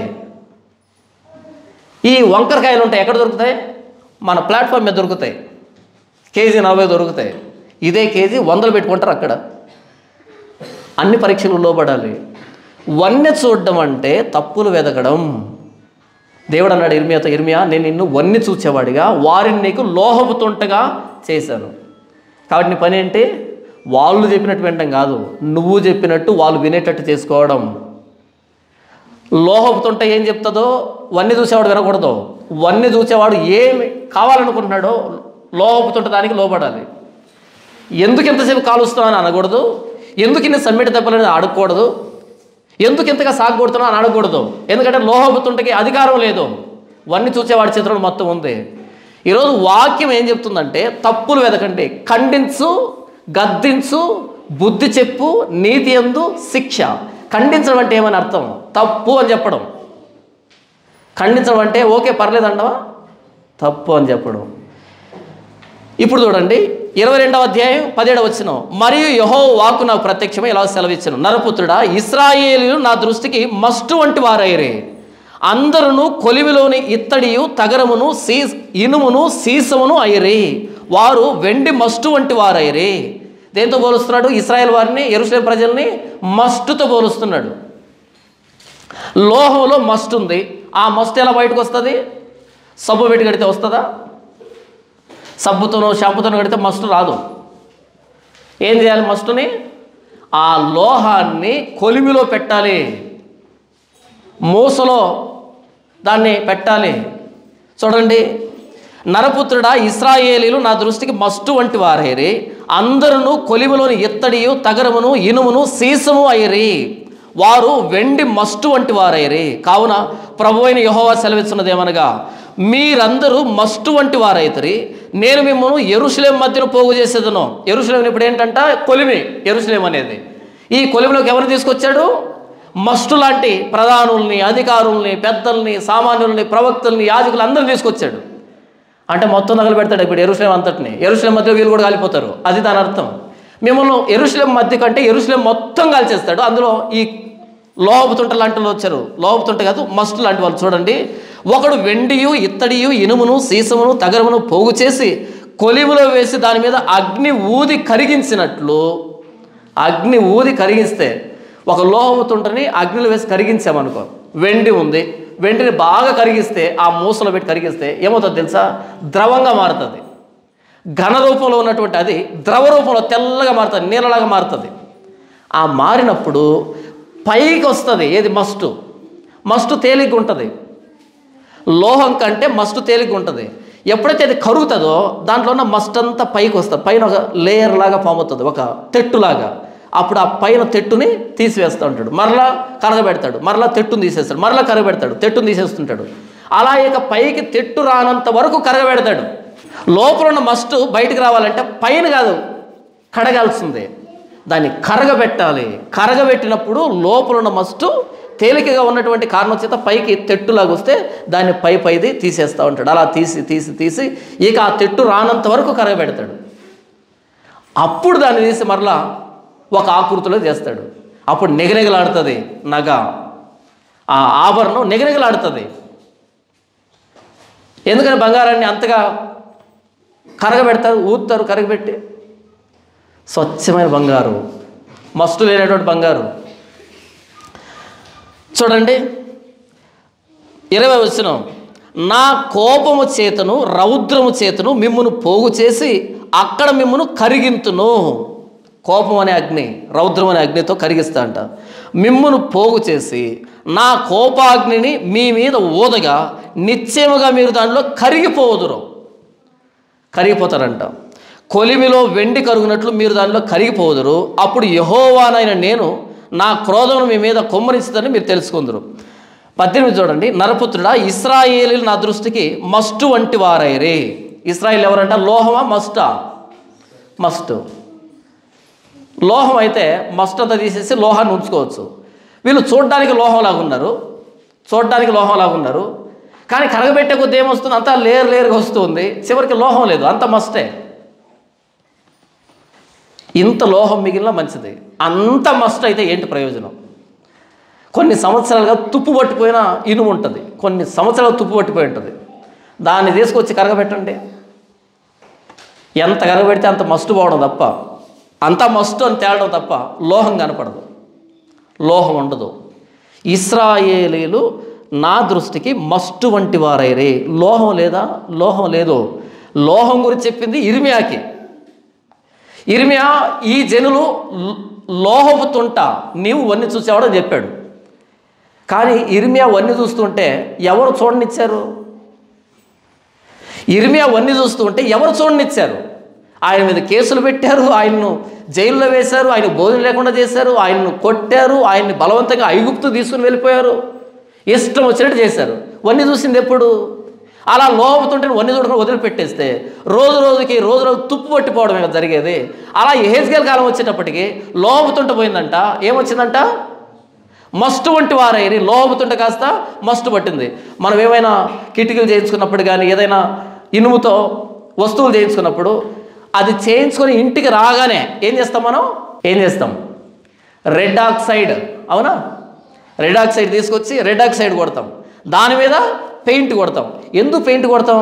ఈ వంకరకాయలు ఉంటాయి ఎక్కడ దొరుకుతాయి మన ప్లాట్ఫామ్ మీద దొరుకుతాయి కేజీ నలభై దొరుకుతాయి ఇదే కేజీ వందలు పెట్టుకుంటారు అక్కడ అన్ని పరీక్షలు లోబడాలి వన్నె చూడడం అంటే తప్పులు వెదకడం దేవుడు అన్నాడు ఇర్మియాతో ఇర్మియా నేను నిన్ను వన్ని చూచేవాడిగా వారిని నీకు లోహపుతుంటగా చేశాను కాబట్టి నీ పని ఏంటి వాళ్ళు చెప్పినట్టు వినడం కాదు నువ్వు చెప్పినట్టు వాళ్ళు వినేటట్టు చేసుకోవడం లోహపుతుంట ఏం చెప్తుందో వన్ని చూసేవాడు వినకూడదు వన్ని చూసేవాడు ఏమి కావాలనుకుంటున్నాడో లోహపుతుంట దానికి లోపడాలి ఎందుకు ఇంతసేపు కాలుస్తున్నావు అని అనకూడదు ఎందుకు ఇన్ని సమ్మిటి దెబ్బలని అడగకూడదు ఎందుకు ఇంతగా సాగకూడుతున్నావు అని అడగకూడదు ఎందుకంటే లోహపుతుంటకి అధికారం లేదు వన్ని చూసేవాడి చేతిలో మొత్తం ఉంది ఈరోజు వాక్యం ఏం చెప్తుందంటే తప్పులు వెదకండి ఖండించు గద్దించు బుద్ధి చెప్పు నీతి ఎందు శిక్ష ఖండించడం అంటే ఏమని అర్థం తప్పు అని చెప్పడం ఖండించడం అంటే ఓకే పర్లేదండవా తప్పు అని చెప్పడం ఇప్పుడు చూడండి ఇరవై రెండవ అధ్యాయం పదిహేడవ వచ్చిన మరియు యహో వాకు నాకు ప్రత్యక్షమై ఇలా సెలవిచ్చాను నరపుత్రుడా ఇస్రాయేలీలు నా దృష్టికి మస్టు వంటి వారైరే అందరును కొలివిలోని ఇత్తడియు తగరమును సీ ఇనుమును సీసమును అయిరే వారు వెండి మస్టు వంటి వారైరే దేంతో పోలుస్తున్నాడు ఇస్రాయేల్ వారిని ఎరుసలేం ప్రజల్ని మస్టుతో పోలుస్తున్నాడు లోహంలో మస్ట్ ఉంది ఆ మస్ట్ ఎలా బయటకు వస్తుంది సబ్బు పెట్టి కడితే వస్తుందా సబ్బుతోనో షాంపుతోనో కడితే మస్ట్ రాదు ఏం చేయాలి మస్టుని ఆ లోహాన్ని కొలిమిలో పెట్టాలి మూసలో దాన్ని పెట్టాలి చూడండి నరపుత్రుడా ఇస్రాయేలీలు నా దృష్టికి మస్టు వంటి వారైరి అందరూ కొలిమిలోని ఎత్తడియు తగరమును ఇనుమును సీసము అయిరి వారు వెండి మస్టు వంటి వారైరి కావున ప్రభు అయిన యహోవా సెలవిస్తున్నదేమనగా మీరందరూ మస్టు వంటి వారైతరి నేను మిమ్మల్ని ఎరుసలేం మధ్యన పోగు చేసేదను ఎరుసలేం ఇప్పుడు ఏంటంట కొలిమి ఎరుసలేం అనేది ఈ కొలిమిలోకి ఎవరు తీసుకొచ్చాడు మస్టు లాంటి ప్రధానుల్ని అధికారుల్ని పెద్దల్ని సామాన్యుల్ని ప్రవక్తల్ని యాజకులు అందరూ తీసుకొచ్చాడు అంటే మొత్తం తగలు పెడతాడు ఇప్పుడు ఎరుసలేం అంతటిని ఎరుసలేం మధ్యలో వీళ్ళు కూడా కాలిపోతారు అది దాని అర్థం మిమ్మల్ని ఎరుసలేం మధ్య కంటే ఎరుసలేం మొత్తం కాల్చేస్తాడు అందులో ఈ లోపుతుంట లాంటి వాళ్ళు వచ్చారు లోపుతుంట కాదు మస్ట్ లాంటి వాళ్ళు చూడండి ఒకడు వెండియు ఇత్తడియు ఇనుమును సీసమును తగరమును పోగు చేసి కొలిములో వేసి దాని మీద అగ్ని ఊది కరిగించినట్లు అగ్ని ఊది కరిగిస్తే ఒక లోహముతుంటని అగ్నిలో వేసి కరిగించామనుకో వెండి ఉంది వెండిని బాగా కరిగిస్తే ఆ మూసలో పెట్టి కరిగిస్తే ఏమవుతుంది తెలుసా ద్రవంగా మారుతుంది ఘన రూపంలో ఉన్నటువంటి అది ద్రవ రూపంలో తెల్లగా మారుతుంది నీళ్ళలాగా మారుతుంది ఆ మారినప్పుడు పైకి వస్తుంది ఏది మస్టు మస్టు తేలిగ్గా ఉంటుంది లోహం కంటే మస్టు తేలిగ్గా ఉంటుంది ఎప్పుడైతే అది కరుగుతుందో దాంట్లో ఉన్న మస్ట్ అంతా పైకి వస్తుంది పైన ఒక లేయర్ లాగా ఫామ్ అవుతుంది ఒక తెట్టులాగా అప్పుడు ఆ పైన తెట్టుని తీసివేస్తూ ఉంటాడు మరలా కరగబెడతాడు మరలా తెట్టుని తీసేస్తాడు మరలా కరగబెడతాడు తెట్టుని తీసేస్తుంటాడు అలా ఇక పైకి తెట్టు రానంత వరకు కరగబెడతాడు లోపల ఉన్న మస్టు బయటికి రావాలంటే పైన కాదు కడగాల్సిందే దాన్ని కరగబెట్టాలి కరగబెట్టినప్పుడు లోపల ఉన్న మస్టు తేలికగా ఉన్నటువంటి కారణం చేత పైకి తెట్టులాగా వస్తే దాన్ని పై పైది తీసేస్తూ ఉంటాడు అలా తీసి తీసి తీసి ఇక ఆ తెట్టు రానంత వరకు కరగబెడతాడు అప్పుడు దాన్ని తీసి మరలా ఒక ఆకృతిలో చేస్తాడు అప్పుడు నిగనిగలాడుతుంది నగ ఆ ఆభరణం నిగనిగలాడుతుంది ఎందుకని బంగారాన్ని అంతగా కరగబెడతారు ఊదుతారు కరగబెట్టి స్వచ్ఛమైన బంగారు మస్తు లేనటువంటి బంగారు చూడండి ఇరవై వచ్చిన నా కోపము చేతను రౌద్రము చేతను మిమ్మును పోగు చేసి అక్కడ మిమ్మును కరిగింతును కోపం అనే అగ్ని రౌద్రం అనే అగ్నితో కరిగిస్తా అంట మిమ్మును పోగు చేసి నా కోపాగ్నిని మీ మీద ఊదగా నిశ్చయముగా మీరు దానిలో కరిగిపోదురు కరిగిపోతారంట కొలిమిలో వెండి కరుగునట్లు మీరు దానిలో కరిగిపోదురు అప్పుడు యహోవానైన నేను నా క్రోధమును మీ మీద కొమ్మరించుదని మీరు తెలుసుకుందరు పద్దెనిమిది చూడండి నరపుత్రుడా ఇస్రాయేలీలు నా దృష్టికి మస్టు వంటి వారైరే ఇస్రాయేల్ ఎవరంట లోహమా మస్టా మస్టు లోహం అయితే మస్ట్ అంతా తీసేసి లోహాన్ని ఉంచుకోవచ్చు వీళ్ళు చూడడానికి లోహంలాగా ఉన్నారు చూడడానికి లోహంలాగా ఉన్నారు కానీ కరగబెట్టే కొద్ది ఏమొస్తుంది అంతా లేయర్ లేయర్గా వస్తుంది చివరికి లోహం లేదు అంత మస్టే ఇంత లోహం మిగిలిన మంచిది అంత మస్ట్ అయితే ఏంటి ప్రయోజనం కొన్ని సంవత్సరాలుగా తుప్పు పట్టిపోయిన ఇనుము ఉంటుంది కొన్ని సంవత్సరాలు తుప్పు పట్టిపోయి ఉంటుంది దాన్ని తీసుకొచ్చి కరగబెట్టండి ఎంత కరగబెడితే అంత మస్ట్ పోవడం తప్ప అంత మస్ట్ అని తేలడం తప్ప లోహం కనపడదు లోహం ఉండదు ఇస్రాయేలీలు నా దృష్టికి మస్టు వంటి వారైరే లోహం లేదా లోహం లేదు లోహం గురించి చెప్పింది ఇర్మియాకి ఇర్మియా ఈ జనులు లో- లోహపు తుంట నీవు వన్ని చూసేవాడని చెప్పాడు కానీ ఇర్మియా వన్ని చూస్తుంటే ఎవరు చూడనిచ్చారు ఇర్మియా వన్ని చూస్తుంటే ఎవరు చూడనిచ్చారు ఆయన మీద కేసులు పెట్టారు ఆయన్ను జైల్లో వేశారు ఆయన భోజనం లేకుండా చేశారు ఆయన్ను కొట్టారు ఆయన్ని బలవంతంగా ఐగుప్తు తీసుకుని వెళ్ళిపోయారు ఇష్టం వచ్చినట్టు చేశారు వన్ని చూసింది ఎప్పుడు అలా లోపుతుంటే వన్ని చూడకుండా వదిలిపెట్టేస్తే రోజు రోజుకి రోజు రోజు తుప్పు పట్టిపోవడమే కదా జరిగేది అలా హేజ్గల్ కాలం వచ్చేటప్పటికి లోపుతుంట పోయిందంట ఏమొచ్చిందంట మస్టు వంటి వారైరి లోహముతుంటే కాస్త మస్టు పట్టింది మనం ఏమైనా కిటికీలు చేయించుకున్నప్పుడు కానీ ఏదైనా ఇనుముతో వస్తువులు చేయించుకున్నప్పుడు అది చేయించుకొని ఇంటికి రాగానే ఏం చేస్తాం మనం ఏం చేస్తాం రెడ్ ఆక్సైడ్ అవునా రెడ్ ఆక్సైడ్ తీసుకొచ్చి రెడ్ ఆక్సైడ్ కొడతాం దాని మీద పెయింట్ కొడతాం ఎందుకు పెయింట్ కొడతాం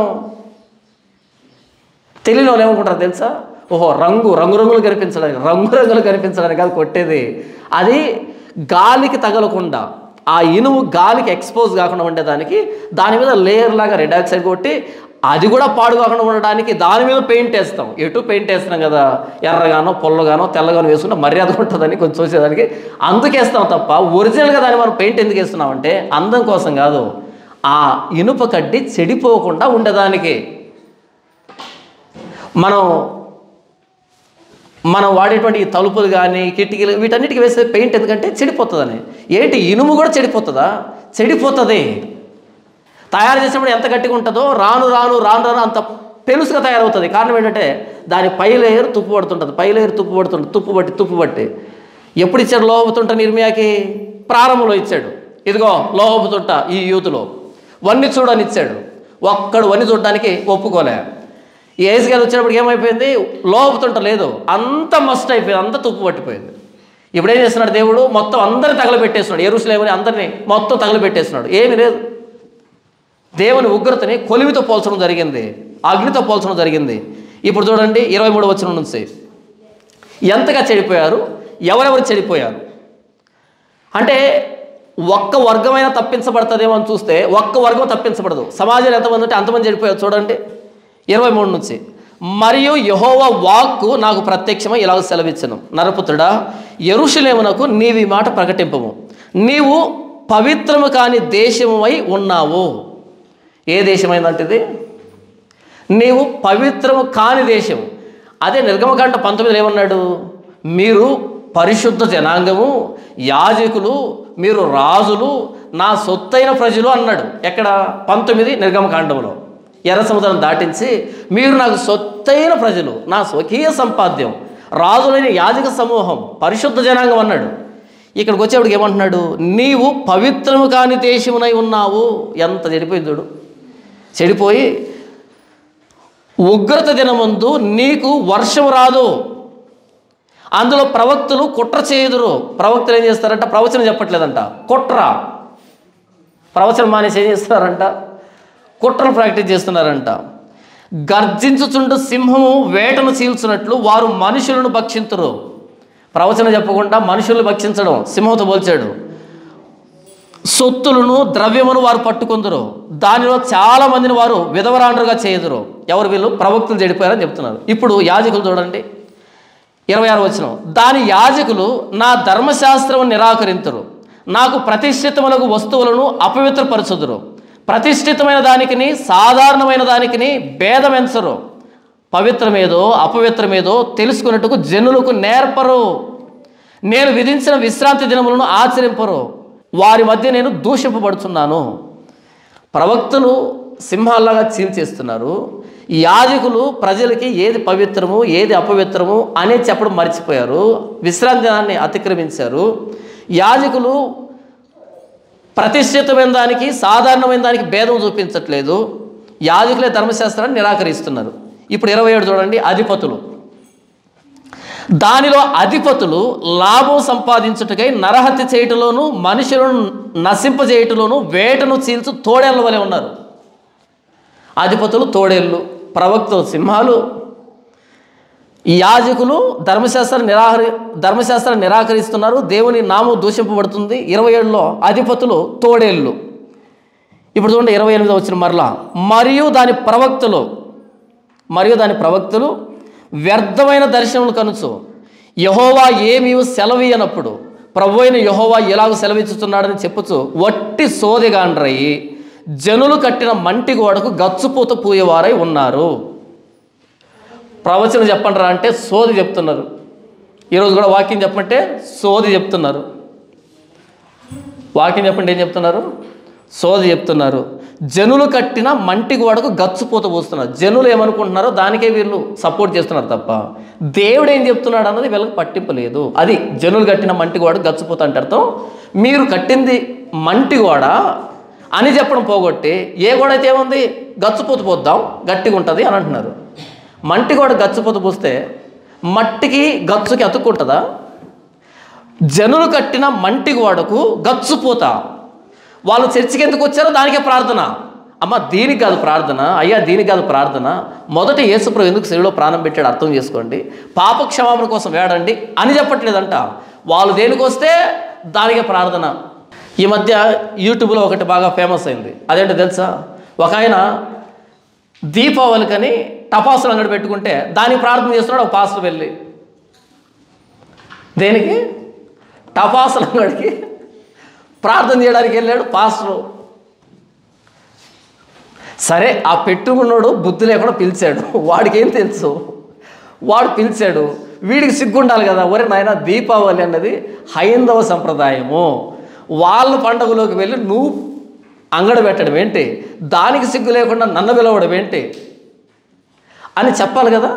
తెలియని వాళ్ళు ఏమనుకుంటారు తెలుసా ఓహో రంగు రంగురంగులు కనిపించడానికి రంగురంగులు కనిపించడానికి కాదు కొట్టేది అది గాలికి తగలకుండా ఆ ఇనుము గాలికి ఎక్స్పోజ్ కాకుండా ఉండేదానికి దాని మీద లేయర్ లాగా రెడ్ ఆక్సైడ్ కొట్టి అది కూడా పాడు కాకుండా ఉండడానికి దాని మీద పెయింట్ వేస్తాం ఎటు పెయింట్ వేస్తున్నాం కదా ఎర్రగానో పొల్లగానో తెల్లగానో వేసుకుంటే మర్యాద ఉంటుందని కొంచెం చూసేదానికి అందుకేస్తాం తప్ప ఒరిజినల్గా దాన్ని మనం పెయింట్ ఎందుకు వేస్తున్నామంటే అందం కోసం కాదు ఆ ఇనుప కడ్డి చెడిపోకుండా ఉండేదానికి మనం మనం వాడేటువంటి ఈ తలుపులు కానీ కిటికీలు వీటన్నిటికి వేసే పెయింట్ ఎందుకంటే చెడిపోతుందని ఏంటి ఇనుము కూడా చెడిపోతుందా చెడిపోతుంది తయారు చేసినప్పుడు ఎంత గట్టిగా ఉంటుందో రాను రాను రాను రాను అంత పెలుసుగా తయారవుతుంది కారణం ఏంటంటే దాని పై లేయర్ తుప్పు పడుతుంటుంది పై లేయర్ తుప్పు పడుతుంది తుప్పు బట్టి తుప్పు బట్టి ఎప్పుడు ఇచ్చాడు లోహపుతుంట నిర్మయాకి ప్రారంభంలో ఇచ్చాడు ఇదిగో లోహపుతుంట ఈ యూత్లో వన్ని చూడని ఇచ్చాడు ఒక్కడు వన్ని చూడడానికి ఒప్పుకోలే ఈ ఏజ్ గారు వచ్చినప్పటికి ఏమైపోయింది లోపుతుంట లేదు అంత మస్ట్ అయిపోయింది అంత తుప్పు పట్టిపోయింది ఇప్పుడు ఏం చేస్తున్నాడు దేవుడు మొత్తం అందరిని తగలబెట్టేస్తున్నాడు ఎరుసలేమని అందరినీ మొత్తం తగలబెట్టేస్తున్నాడు ఏమీ లేదు దేవుని ఉగ్రతని కొలిమితో పోల్చడం జరిగింది అగ్నితో పోల్చడం జరిగింది ఇప్పుడు చూడండి ఇరవై మూడు వచ్చిన నుంచి ఎంతగా చెడిపోయారు ఎవరెవరు చెడిపోయారు అంటే ఒక్క వర్గమైనా తప్పించబడుతుందేమో అని చూస్తే ఒక్క వర్గం తప్పించబడదు సమాజంలో ఎంతమంది ఉంటే అంతమంది చెడిపోయారు చూడండి ఇరవై మూడు నుంచి మరియు యహోవ వాక్కు నాకు ప్రత్యక్షమై ఇలాగ సెలవిచ్చను నరపుత్రుడా ఎరుషులేమునకు నీవి మాట ప్రకటింపము నీవు పవిత్రము కాని దేశమువై ఉన్నావు ఏ దేశమైందంటే ఇది నీవు పవిత్రము కాని దేశం అదే నిర్గమకాండ పంతొమ్మిదిలో ఏమన్నాడు మీరు పరిశుద్ధ జనాంగము యాజకులు మీరు రాజులు నా సొత్తైన ప్రజలు అన్నాడు ఎక్కడ పంతొమ్మిది నిర్గమకాండంలో ఎర్ర సముద్రం దాటించి మీరు నాకు సొత్తైన ప్రజలు నా స్వకీయ సంపాద్యం రాజులైన యాజక సమూహం పరిశుద్ధ జనాంగం అన్నాడు ఇక్కడికి వచ్చేప్పటికి ఏమంటున్నాడు నీవు పవిత్రము కాని దేశమునై ఉన్నావు ఎంత చెడిపోయింది చూడు చెడిపోయి ఉగ్రత దినమందు నీకు వర్షం రాదు అందులో ప్రవక్తలు కుట్ర చేయుదురు ప్రవక్తలు ఏం చేస్తారంట ప్రవచనం చెప్పట్లేదంట కుట్ర ప్రవచనం మానేసి ఏం చేస్తున్నారంట కుట్రలు ప్రాక్టీస్ చేస్తున్నారంట గర్జించుచుండు సింహము వేటను చీల్చున్నట్లు వారు మనుషులను భక్షించరు ప్రవచనం చెప్పకుండా మనుషులను భక్షించడం సింహంతో పోల్చాడు సొత్తులను ద్రవ్యమును వారు పట్టుకుందరు దానిలో చాలా మందిని వారు విధవరాండ్రుగా చేయదురు ఎవరు వీళ్ళు ప్రవక్తలు చెడిపోయారని చెప్తున్నారు ఇప్పుడు యాజకులు చూడండి ఇరవై ఆరు వచ్చిన దాని యాజకులు నా ధర్మశాస్త్రం నిరాకరించరు నాకు ప్రతిష్ఠితములకు వస్తువులను అపవిత్రపరచుదురు ప్రతిష్ఠితమైన దానికిని సాధారణమైన దానికిని భేదమెంచరు పవిత్రమేదో అపవిత్రమేదో తెలుసుకున్నట్టుకు జనులకు నేర్పరు నేను విధించిన విశ్రాంతి దినములను ఆచరింపరు వారి మధ్య నేను దూషింపబడుతున్నాను ప్రవక్తలు సింహాల్లాగా చీల్చేస్తున్నారు ఈ యాజకులు ప్రజలకి ఏది పవిత్రము ఏది అపవిత్రము అనేది చెప్పడం మర్చిపోయారు విశ్రాంతి దినాన్ని అతిక్రమించారు యాజకులు ప్రతిష్ఠితమైన దానికి సాధారణమైన దానికి భేదం చూపించట్లేదు యాజకులే ధర్మశాస్త్రాన్ని నిరాకరిస్తున్నారు ఇప్పుడు ఇరవై ఏడు చూడండి అధిపతులు దానిలో అధిపతులు లాభం సంపాదించుటకై నరహత్య చేయటంలోను మనుషులను నశింపజేయటంలోను వేటను చీల్చు తోడేళ్ళ వలె ఉన్నారు అధిపతులు తోడేళ్ళు ప్రవక్తలు సింహాలు ఈ యాజకులు ధర్మశాస్త్రాన్ని నిరాకరి ధర్మశాస్త్రాన్ని నిరాకరిస్తున్నారు దేవుని నామం దూషింపబడుతుంది ఇరవై ఏడులో అధిపతులు తోడేళ్ళు ఇప్పుడు చూడండి ఇరవై ఎనిమిది వచ్చిన మరలా మరియు దాని ప్రవక్తలు మరియు దాని ప్రవక్తలు వ్యర్థమైన దర్శనములు కనుచు యహోవా ఏమీ సెలవీయనప్పుడు ప్రభు అయిన యహోవా ఎలాగ సెలవిచ్చుతున్నాడని చెప్పుచు వట్టి సోదిగాండ్రయి జనులు కట్టిన మంటి గోడకు గచ్చుపూత పూయేవారై ఉన్నారు ప్రవచనం చెప్పండి రా అంటే సోది చెప్తున్నారు ఈరోజు కూడా వాక్యం చెప్పమంటే సోది చెప్తున్నారు వాక్యం చెప్పండి ఏం చెప్తున్నారు సోది చెప్తున్నారు జనులు కట్టిన మంటి గోడకు గచ్చుపోత పోస్తున్నారు జనులు ఏమనుకుంటున్నారో దానికే వీళ్ళు సపోర్ట్ చేస్తున్నారు తప్ప దేవుడు ఏం చెప్తున్నాడు అన్నది వీళ్ళకి పట్టింపు లేదు అది జనులు కట్టిన మంటి గోడ గచ్చిపోత అంటే అర్థం మీరు కట్టింది మంటి గోడ అని చెప్పడం పోగొట్టి ఏ గోడ అయితే ఏముంది గచ్చుపోత పోద్దాం గట్టిగా ఉంటుంది అని అంటున్నారు మంటి గోడ గచ్చిపోత పోస్తే మట్టికి గచ్చుకి అతుక్కుంటుందా జనులు కట్టిన మంటి గోడకు గచ్చుపోత వాళ్ళు చర్చికి ఎందుకు వచ్చారో దానికే ప్రార్థన అమ్మ దీనికి కాదు ప్రార్థన అయ్యా దీనికి కాదు ప్రార్థన మొదట యేసుప్రభు ఎందుకు శరీరంలో ప్రాణం పెట్టాడు అర్థం చేసుకోండి పాప క్షమాపణ కోసం వేడండి అని చెప్పట్లేదంట వాళ్ళు దేనికి వస్తే దానికే ప్రార్థన ఈ మధ్య యూట్యూబ్లో ఒకటి బాగా ఫేమస్ అయింది అదేంటో తెలుసా ఒక ఆయన దీపావళికని టపాసులు అంగడి పెట్టుకుంటే దానికి ప్రార్థన చేస్తున్నాడు ఒక పాస్టర్ వెళ్ళి దేనికి టపాసుల అంగడికి ప్రార్థన చేయడానికి వెళ్ళాడు పాస్టరు సరే ఆ పెట్టుకున్నాడు బుద్ధి లేకుండా పిలిచాడు వాడికి ఏం తెలుసు వాడు పిలిచాడు వీడికి సిగ్గుండాలి కదా ఒరే నాయన దీపావళి అన్నది హైందవ సంప్రదాయము వాళ్ళ పండగలోకి వెళ్ళి నువ్వు అంగడి పెట్టడం ఏంటి దానికి సిగ్గు లేకుండా నన్ను పిలవడం ఏంటి అని చెప్పాలి కదా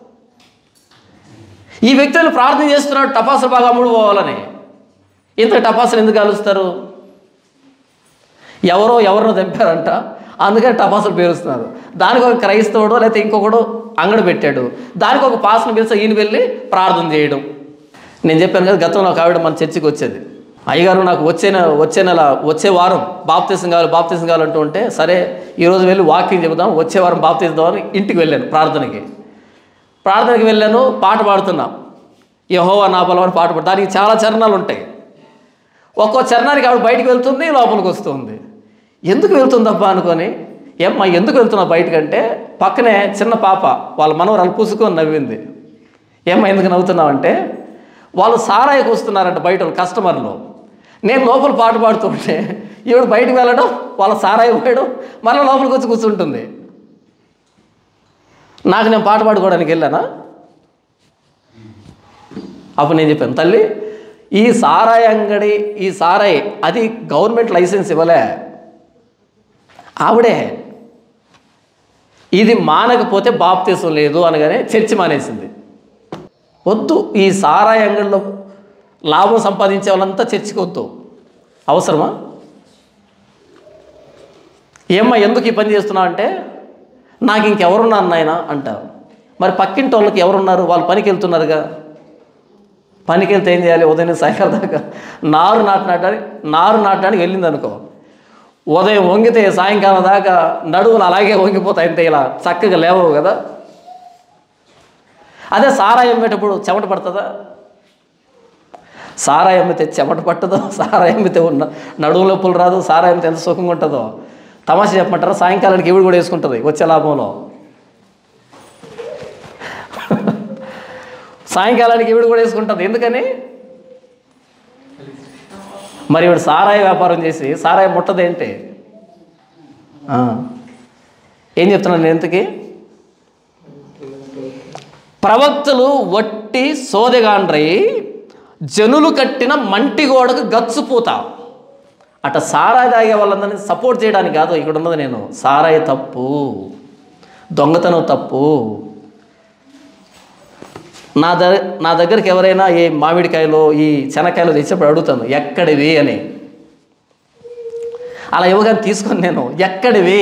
ఈ వ్యక్తులు ప్రార్థన చేస్తున్నాడు టపాసులు బాగా అమ్ముడు పోవాలని ఇంత టపాసులు ఎందుకు కాలుస్తారు ఎవరో ఎవరినో తెంపారంట అందుకని టపాసులు పేరుస్తున్నారు దానికి ఒక క్రైస్తవుడు లేకపోతే ఇంకొకడు అంగడి పెట్టాడు దానికి ఒక పాసను పిలిచి ఈయన వెళ్ళి ప్రార్థన చేయడం నేను చెప్పాను కదా గతంలో ఒక ఆవిడ మన చర్చికి వచ్చేది అయ్యగారు నాకు వచ్చే నెల వచ్చే నెల వచ్చే వారం బాప్తీసం కావాలి బాప్తీసం కావాలంటూ ఉంటే సరే ఈరోజు వెళ్ళి వాకింగ్ చెబుదాం వచ్చే వారం బాప్తీసం ఇంటికి వెళ్ళాను ప్రార్థనకి ప్రార్థనకి వెళ్ళాను పాట పాడుతున్నా యహోవా నా బలం అని పాట పాడు దానికి చాలా చరణాలు ఉంటాయి ఒక్కో చరణానికి ఆవిడ బయటికి వెళ్తుంది లోపలికి వస్తుంది ఎందుకు వెళ్తుందబ్బా అనుకొని ఏమ్మా ఎందుకు వెళ్తున్నావు బయటకంటే పక్కనే చిన్న పాప వాళ్ళ మనవరాలు పూసుకొని నవ్వింది ఏమ్మా ఎందుకు నవ్వుతున్నావంటే వాళ్ళు సారాయికి వస్తున్నారంట బయట వాళ్ళు కస్టమర్లు నేను లోపల పాట పాడుతుంటే ఈవిడ బయటకు వెళ్ళడం వాళ్ళ సారాయి పోయడం మళ్ళీ లోపలికి వచ్చి కూర్చుంటుంది నాకు నేను పాట పాడుకోవడానికి వెళ్ళానా అప్పుడు నేను చెప్పాను తల్లి ఈ సారాయి అంగడి ఈ సారాయి అది గవర్నమెంట్ లైసెన్స్ ఇవ్వలే ఆవిడే ఇది మానకపోతే బాప్తీసం లేదు అనగానే చర్చి మానేసింది వద్దు ఈ సారాయి అంగడిలో లాభం సంపాదించే వాళ్ళంతా చర్చికి వద్దు అవసరమా ఏమ్మా ఎందుకు ఈ పని చేస్తున్నావు అంటే నాకు ఇంకెవరున్నారు నాయన అంటారు మరి పక్కింటి వాళ్ళకి ఎవరున్నారు వాళ్ళు పనికి వెళ్తున్నారుగా పనికి వెళ్తే ఏం చేయాలి ఉదయం నుంచి సాయంకాలం దాకా నారు నాటడానికి నారు నాటడానికి వెళ్ళింది అనుకో ఉదయం వంగితే సాయంకాలం దాకా నడువులు అలాగే వంగిపోతాయి అంతే ఇలా చక్కగా లేవవు కదా అదే సారాయి అమ్మేటప్పుడు చెమట పడుతుందా సారాయి అమ్మితే చెమట పట్టదో సారాయి అమ్మితే ఉన్న నడుము నొప్పులు రాదు సారాయి అమ్మితే ఎంత సుఖంగా ఉంటుందో తమాషా చెప్పమంటారా సాయంకాలానికి ఇవిడు కూడా వేసుకుంటుంది వచ్చే లాభంలో సాయంకాలానికి ఇవిడు కూడా వేసుకుంటుంది ఎందుకని మరి ఇవిడు సారాయి వ్యాపారం చేసి సారాయి ముట్టదేంటి ఆ. ఏం చెప్తున్నాను నేను ఇంతకీ ప్రవక్తలు వట్టి సోదెగాండ్రై జనులు కట్టిన మంటి గోడకు గచ్చుపూత అట సారాయి తాగే వాళ్ళందరినీ సపోర్ట్ చేయడానికి కాదు ఇక్కడ ఉన్నది నేను సారాయి తప్పు దొంగతనం తప్పు నా ద నా దగ్గరికి ఎవరైనా ఈ మామిడికాయలు ఈ శనక్కాయలు తెచ్చినప్పుడు అడుగుతాను ఎక్కడివి అని అలా ఇవ్వగానే తీసుకొని నేను ఎక్కడివి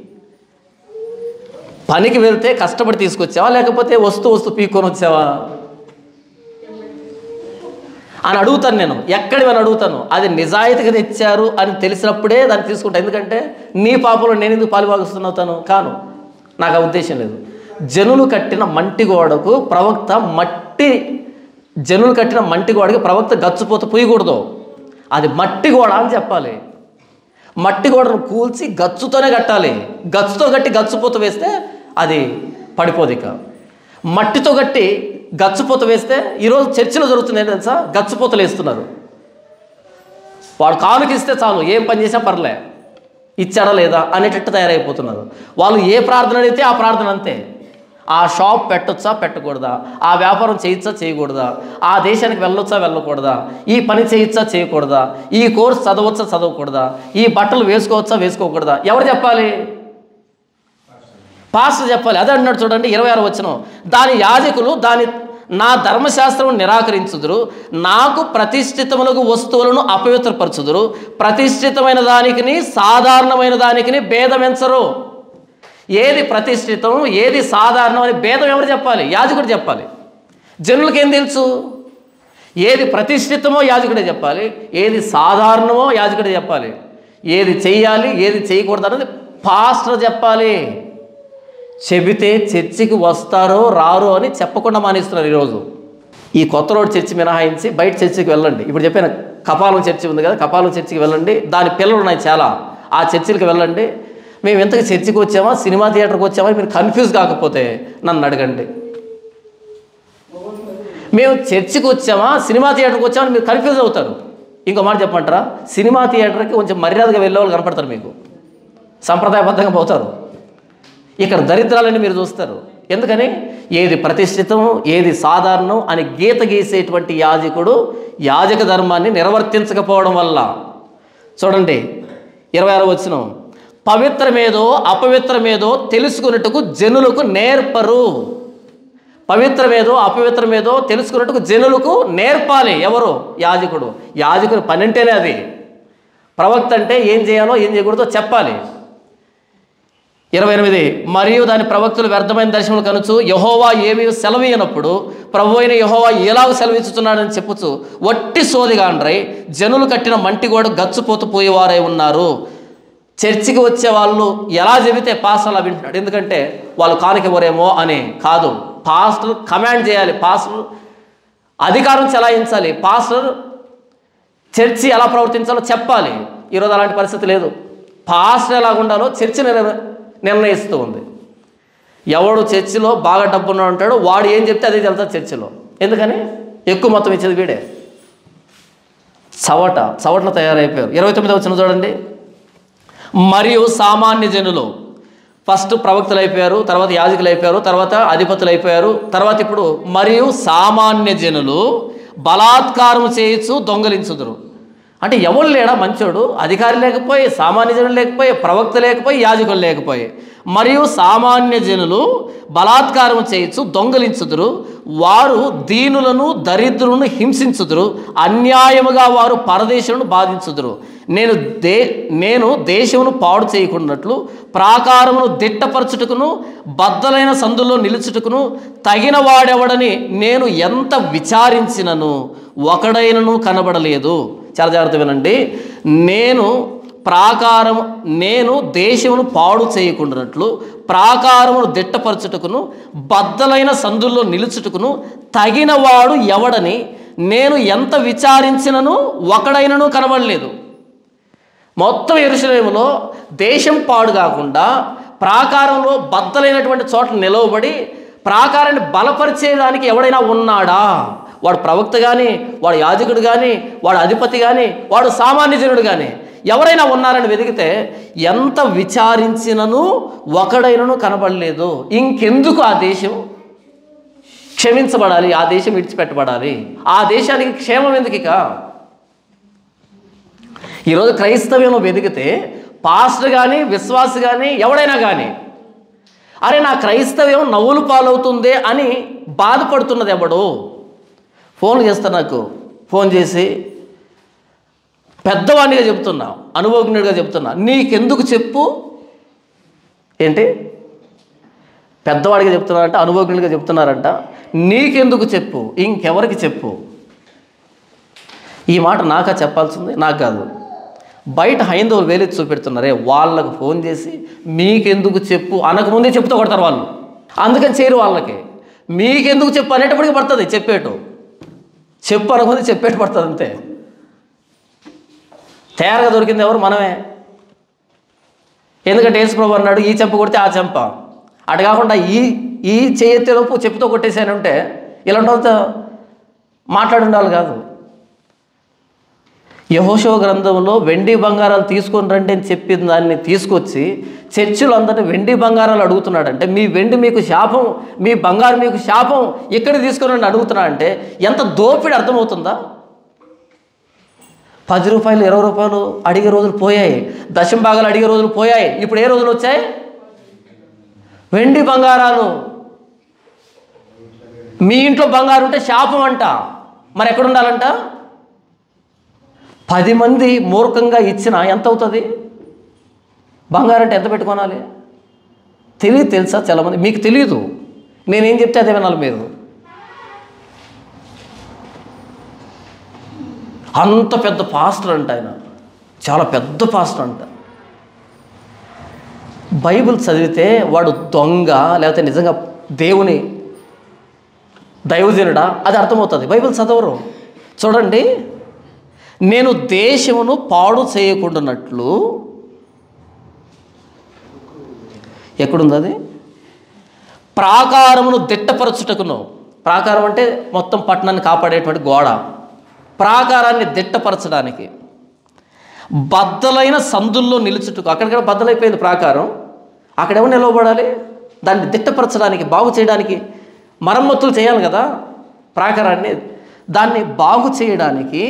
పనికి వెళ్తే కష్టపడి తీసుకొచ్చావా లేకపోతే వస్తూ వస్తూ పీక్కొని వచ్చావా అని అడుగుతాను నేను ఎక్కడివి అని అడుగుతాను అది నిజాయితీగా తెచ్చారు అని తెలిసినప్పుడే దాన్ని తీసుకుంటా ఎందుకంటే నీ పాపలో నేను ఎందుకు పాలుభాగిస్తున్నావుతాను కాను నాకు ఆ ఉద్దేశం లేదు జనులు కట్టిన మంటి గోడకు ప్రవక్త మట్టి జనులు కట్టిన మంటి గోడకి ప్రవక్త గచ్చుపోత పూయకూడదు అది మట్టి గోడ అని చెప్పాలి మట్టి గోడను కూల్చి గచ్చుతోనే కట్టాలి గచ్చుతో కట్టి గచ్చుపోత వేస్తే అది పడిపోదు ఇక మట్టితో కట్టి గచ్చుపోత వేస్తే ఈరోజు చర్చిలో జరుగుతుంది ఏంటి తెలుసా గచ్చుపోతలు వేస్తున్నారు వాడు కానుకిస్తే చాలు ఏం పని చేసినా పర్లే ఇచ్చాడా లేదా అనేటట్టు తయారైపోతున్నారు వాళ్ళు ఏ ప్రార్థన అడిగితే ఆ ప్రార్థన అంతే ఆ షాప్ పెట్టొచ్చా పెట్టకూడదా ఆ వ్యాపారం చేయొచ్చా చేయకూడదా ఆ దేశానికి వెళ్ళొచ్చా వెళ్ళకూడదా ఈ పని చేయొచ్చా చేయకూడదా ఈ కోర్స్ చదవచ్చా చదవకూడదా ఈ బట్టలు వేసుకోవచ్చా వేసుకోకూడదా ఎవరు చెప్పాలి పాస్టర్ చెప్పాలి అదే అన్నాడు చూడండి ఇరవై ఆరు వచ్చిన దాని యాజకులు దాని నా ధర్మశాస్త్రం నిరాకరించుదురు నాకు ప్రతిష్ఠితములకు వస్తువులను అపవిత్రపరచుదురు ప్రతిష్ఠితమైన దానికిని సాధారణమైన దానికిని భేదమెంచరు ఏది ప్రతిష్ఠితం ఏది సాధారణం అని భేదం ఎవరు చెప్పాలి యాజకుడు చెప్పాలి జనులకేం తెలుసు ఏది ప్రతిష్ఠితమో యాజకుడే చెప్పాలి ఏది సాధారణమో యాజకుడే చెప్పాలి ఏది చెయ్యాలి ఏది చేయకూడదు అన్నది పాస్టర్ చెప్పాలి చెబితే చర్చికి వస్తారో రారో అని చెప్పకుండా మానేస్తున్నారు ఈరోజు ఈ కొత్త రోడ్ చర్చి మినహాయించి బయట చర్చికి వెళ్ళండి ఇప్పుడు చెప్పిన కపాలం చర్చి ఉంది కదా కపాలం చర్చికి వెళ్ళండి దాని పిల్లలు ఉన్నాయి చాలా ఆ చర్చిలకు వెళ్ళండి మేము ఎంతకు చర్చికి వచ్చామా సినిమా థియేటర్కి వచ్చామా మీరు కన్ఫ్యూజ్ కాకపోతే నన్ను అడగండి మేము చర్చికి వచ్చామా సినిమా థియేటర్కి వచ్చామని మీరు కన్ఫ్యూజ్ అవుతారు ఇంకో మాట చెప్పమంటారా సినిమా థియేటర్కి కొంచెం మర్యాదగా వెళ్ళే వాళ్ళు కనపడతారు మీకు సంప్రదాయబద్ధంగా పోతారు ఇక్కడ దరిద్రాలని మీరు చూస్తారు ఎందుకని ఏది ప్రతిష్ఠితం ఏది సాధారణం అని గీత గీసేటువంటి యాజకుడు యాజక ధర్మాన్ని నిర్వర్తించకపోవడం వల్ల చూడండి ఇరవై ఆరు వచ్చిన పవిత్రమేదో అపవిత్రమేదో తెలుసుకున్నట్టుకు జనులకు నేర్పరు పవిత్రమేదో అపవిత్రమేదో తెలుసుకున్నట్టుకు జనులకు నేర్పాలి ఎవరు యాజకుడు యాజకుని పని అంటేనే అది ప్రవక్త అంటే ఏం చేయాలో ఏం చేయకూడదో చెప్పాలి ఇరవై ఎనిమిది మరియు దాని ప్రవక్తలు వ్యర్థమైన దర్శనములు కనుచు యహోవా ఏమి సెలవీయనప్పుడు ప్రభు అయిన యహోవా ఎలాగ సెలవిచ్చుతున్నాడని చెప్పుచు వట్టి సోదిగాండ్రై జనులు కట్టిన మంటి గోడ గచ్చుపోతూ పోయేవారై ఉన్నారు చర్చికి వచ్చే వాళ్ళు ఎలా చెబితే పాస్టర్ అలా వింటున్నాడు ఎందుకంటే వాళ్ళు కానికివ్వరేమో అని కాదు పాస్టర్ కమాండ్ చేయాలి పాస్టర్ అధికారం చెలాయించాలి పాస్టర్ చర్చి ఎలా ప్రవర్తించాలో చెప్పాలి ఈరోజు అలాంటి పరిస్థితి లేదు పాస్టర్ ఎలా ఉండాలో చర్చి నిర్- నిర్ణయిస్తూ ఉంది ఎవడు చర్చిలో బాగా డబ్బున్న ఉంటాడో వాడు ఏం చెప్తే అదే చెప్తాడు చర్చిలో ఎందుకని ఎక్కువ మొత్తం ఇచ్చేది వీడే చవట చవటలు తయారైపోయారు ఇరవై తొమ్మిది వచ్చిన చూడండి మరియు సామాన్య జనులు ఫస్ట్ ప్రవక్తలు అయిపోయారు తర్వాత యాజకులు అయిపోయారు తర్వాత అధిపతులు అయిపోయారు తర్వాత ఇప్పుడు మరియు సామాన్య జనులు బలాత్కారం చేయొచ్చు దొంగలించుదురు అంటే ఎవరు లేడా మంచోడు అధికారి లేకపోయి సామాన్య జనులు లేకపోయి ప్రవక్త లేకపోయి యాజకులు లేకపోయి మరియు సామాన్య జనులు బలాత్కారం చేయొచ్చు దొంగలించుదురు వారు దీనులను దరిద్రులను హింసించుదురు అన్యాయముగా వారు పరదేశులను బాధించుదురు నేను దే నేను దేశమును పాడు చేయకున్నట్లు ప్రాకారమును దిట్టపరచుటకును బద్దలైన సందుల్లో నిలుచుటకును తగిన వాడెవడని నేను ఎంత విచారించినను ఒకడైనను కనబడలేదు చాలా జాగ్రత్త వినండి నేను ప్రాకారం నేను దేశమును పాడు చేయకుండానట్లు ప్రాకారమును దిట్టపరచుటకును బద్దలైన సందుల్లో నిలుచుటకును తగినవాడు ఎవడని నేను ఎంత విచారించినను ఒకడైనను కనబడలేదు మొత్తం ఎరుసలేములో దేశం పాడు కాకుండా ప్రాకారంలో బద్దలైనటువంటి చోట్ల నిలవబడి ప్రాకారాన్ని బలపరిచేదానికి ఎవడైనా ఉన్నాడా వాడు ప్రవక్త కానీ వాడు యాజకుడు కానీ వాడు అధిపతి కానీ వాడు సామాన్య జనుడు కానీ ఎవరైనా ఉన్నారని వెతికితే ఎంత విచారించినను ఒకడైనను కనబడలేదు ఇంకెందుకు ఆ దేశం క్షమించబడాలి ఆ దేశం విడిచిపెట్టబడాలి ఆ దేశానికి క్షేమం ఎందుకు ఇక ఈరోజు క్రైస్తవ్యంలో వెతికితే పాస్టర్ కానీ విశ్వాస కానీ ఎవడైనా కానీ అరే నా క్రైస్తవ్యం నవ్వులు పాలవుతుందే అని బాధపడుతున్నది ఎవడు ఫోన్ చేస్తా నాకు ఫోన్ చేసి పెద్దవాడినిగా చెప్తున్నా అనుభవజ్ఞుడిగా చెప్తున్నా నీకెందుకు చెప్పు ఏంటి పెద్దవాడిగా చెప్తున్నారంట అనుభవజ్ఞుడిగా చెప్తున్నారంట నీకెందుకు చెప్పు ఇంకెవరికి చెప్పు ఈ మాట నాకా చెప్పాల్సింది నాకు కాదు బయట హైందవులు వేలెత్తి చూపెడుతున్నారే వాళ్ళకు ఫోన్ చేసి మీకెందుకు చెప్పు అనకముందే చెప్తూ కొడతారు వాళ్ళు అందుకని చేయరు వాళ్ళకి మీకెందుకు చెప్పు అనేటప్పటికి పడుతుంది చెప్పేటు చెప్పు అనకముందే చెప్పేటు పడుతుంది అంతే తయారుగా దొరికింది ఎవరు మనమే ఎందుకంటే యేసుప్రభు అన్నాడు ఈ చెంప కొడితే ఆ చెంప అటు కాకుండా ఈ ఈ చేయెత్తేలోపు చెప్పుతో కొట్టేసానంటే ఇలాంటి వాళ్ళతో మాట్లాడి ఉండాలి కాదు యహోశవ గ్రంథంలో వెండి బంగారాలు తీసుకొని రండి అని చెప్పిన దాన్ని తీసుకొచ్చి చర్చిలో అందరిని వెండి బంగారాలు అడుగుతున్నాడంటే మీ వెండి మీకు శాపం మీ బంగారు మీకు శాపం ఇక్కడ తీసుకొని రండి అడుగుతున్నాడంటే ఎంత దోపిడి అర్థమవుతుందా పది రూపాయలు ఇరవై రూపాయలు అడిగే రోజులు పోయాయి దశం భాగాలు అడిగే రోజులు పోయాయి ఇప్పుడు ఏ రోజులు వచ్చాయి వెండి బంగారాలు మీ ఇంట్లో బంగారు ఉంటే శాపం అంట మరి ఎక్కడ ఉండాలంట పది మంది మూర్ఖంగా ఇచ్చిన ఎంత అవుతుంది బంగారం అంటే ఎంత పెట్టుకోనాలి తెలియదు తెలుసా చాలామంది మీకు తెలియదు నేనేం చెప్తే అదే వినాలి మీరు అంత పెద్ద పాస్టర్ అంట ఆయన చాలా పెద్ద పాస్టర్ అంట బైబిల్ చదివితే వాడు దొంగ లేకపోతే నిజంగా దేవుని దైవజనుడా అది అర్థమవుతుంది బైబిల్ చదవరు చూడండి నేను దేశమును పాడు చేయకుండానట్లు ఎక్కడుంది అది ప్రాకారమును దిట్టపరచుటకును ప్రాకారం అంటే మొత్తం పట్టణాన్ని కాపాడేటువంటి గోడ ప్రాకారాన్ని దిట్టపరచడానికి బద్దలైన సందుల్లో నిలుచుటకు అక్కడిక్కడ బద్దలైపోయింది ప్రాకారం అక్కడ ఎవరు నిలవబడాలి దాన్ని దిట్టపరచడానికి బాగు చేయడానికి మరమ్మతులు చేయాలి కదా ప్రాకారాన్ని దాన్ని బాగు చేయడానికి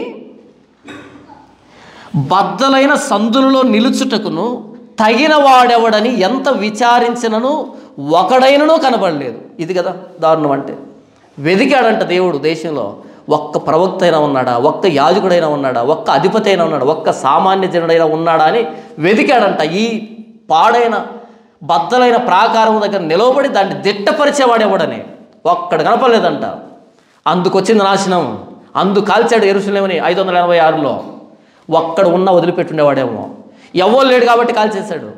బద్దలైన సందులలో నిలుచుటకును తగిన వాడెవడని ఎంత విచారించినను ఒకడైనను కనబడలేదు ఇది కదా దారుణం అంటే వెదికాడంట దేవుడు దేశంలో ఒక్క ప్రవక్త అయినా ఉన్నాడా ఒక్క యాజకుడైనా ఉన్నాడా ఒక్క అధిపతి అయినా ఉన్నాడా ఒక్క సామాన్య జనుడైనా ఉన్నాడా అని వెదికాడంట ఈ పాడైన బద్దలైన ప్రాకారం దగ్గర నిలవబడి దాన్ని దిట్టపరిచేవాడెవడని ఒక్కడ కనపడలేదంట అందుకొచ్చింది నాశనం అందు కాల్చాడు ఎరుసలేమని ఐదు వందల ఎనభై ఆరులో ఒక్కడ ఉన్న వదిలిపెట్టుండేవాడేమో ఎవరు లేడు కాబట్టి కాల్చేశాడు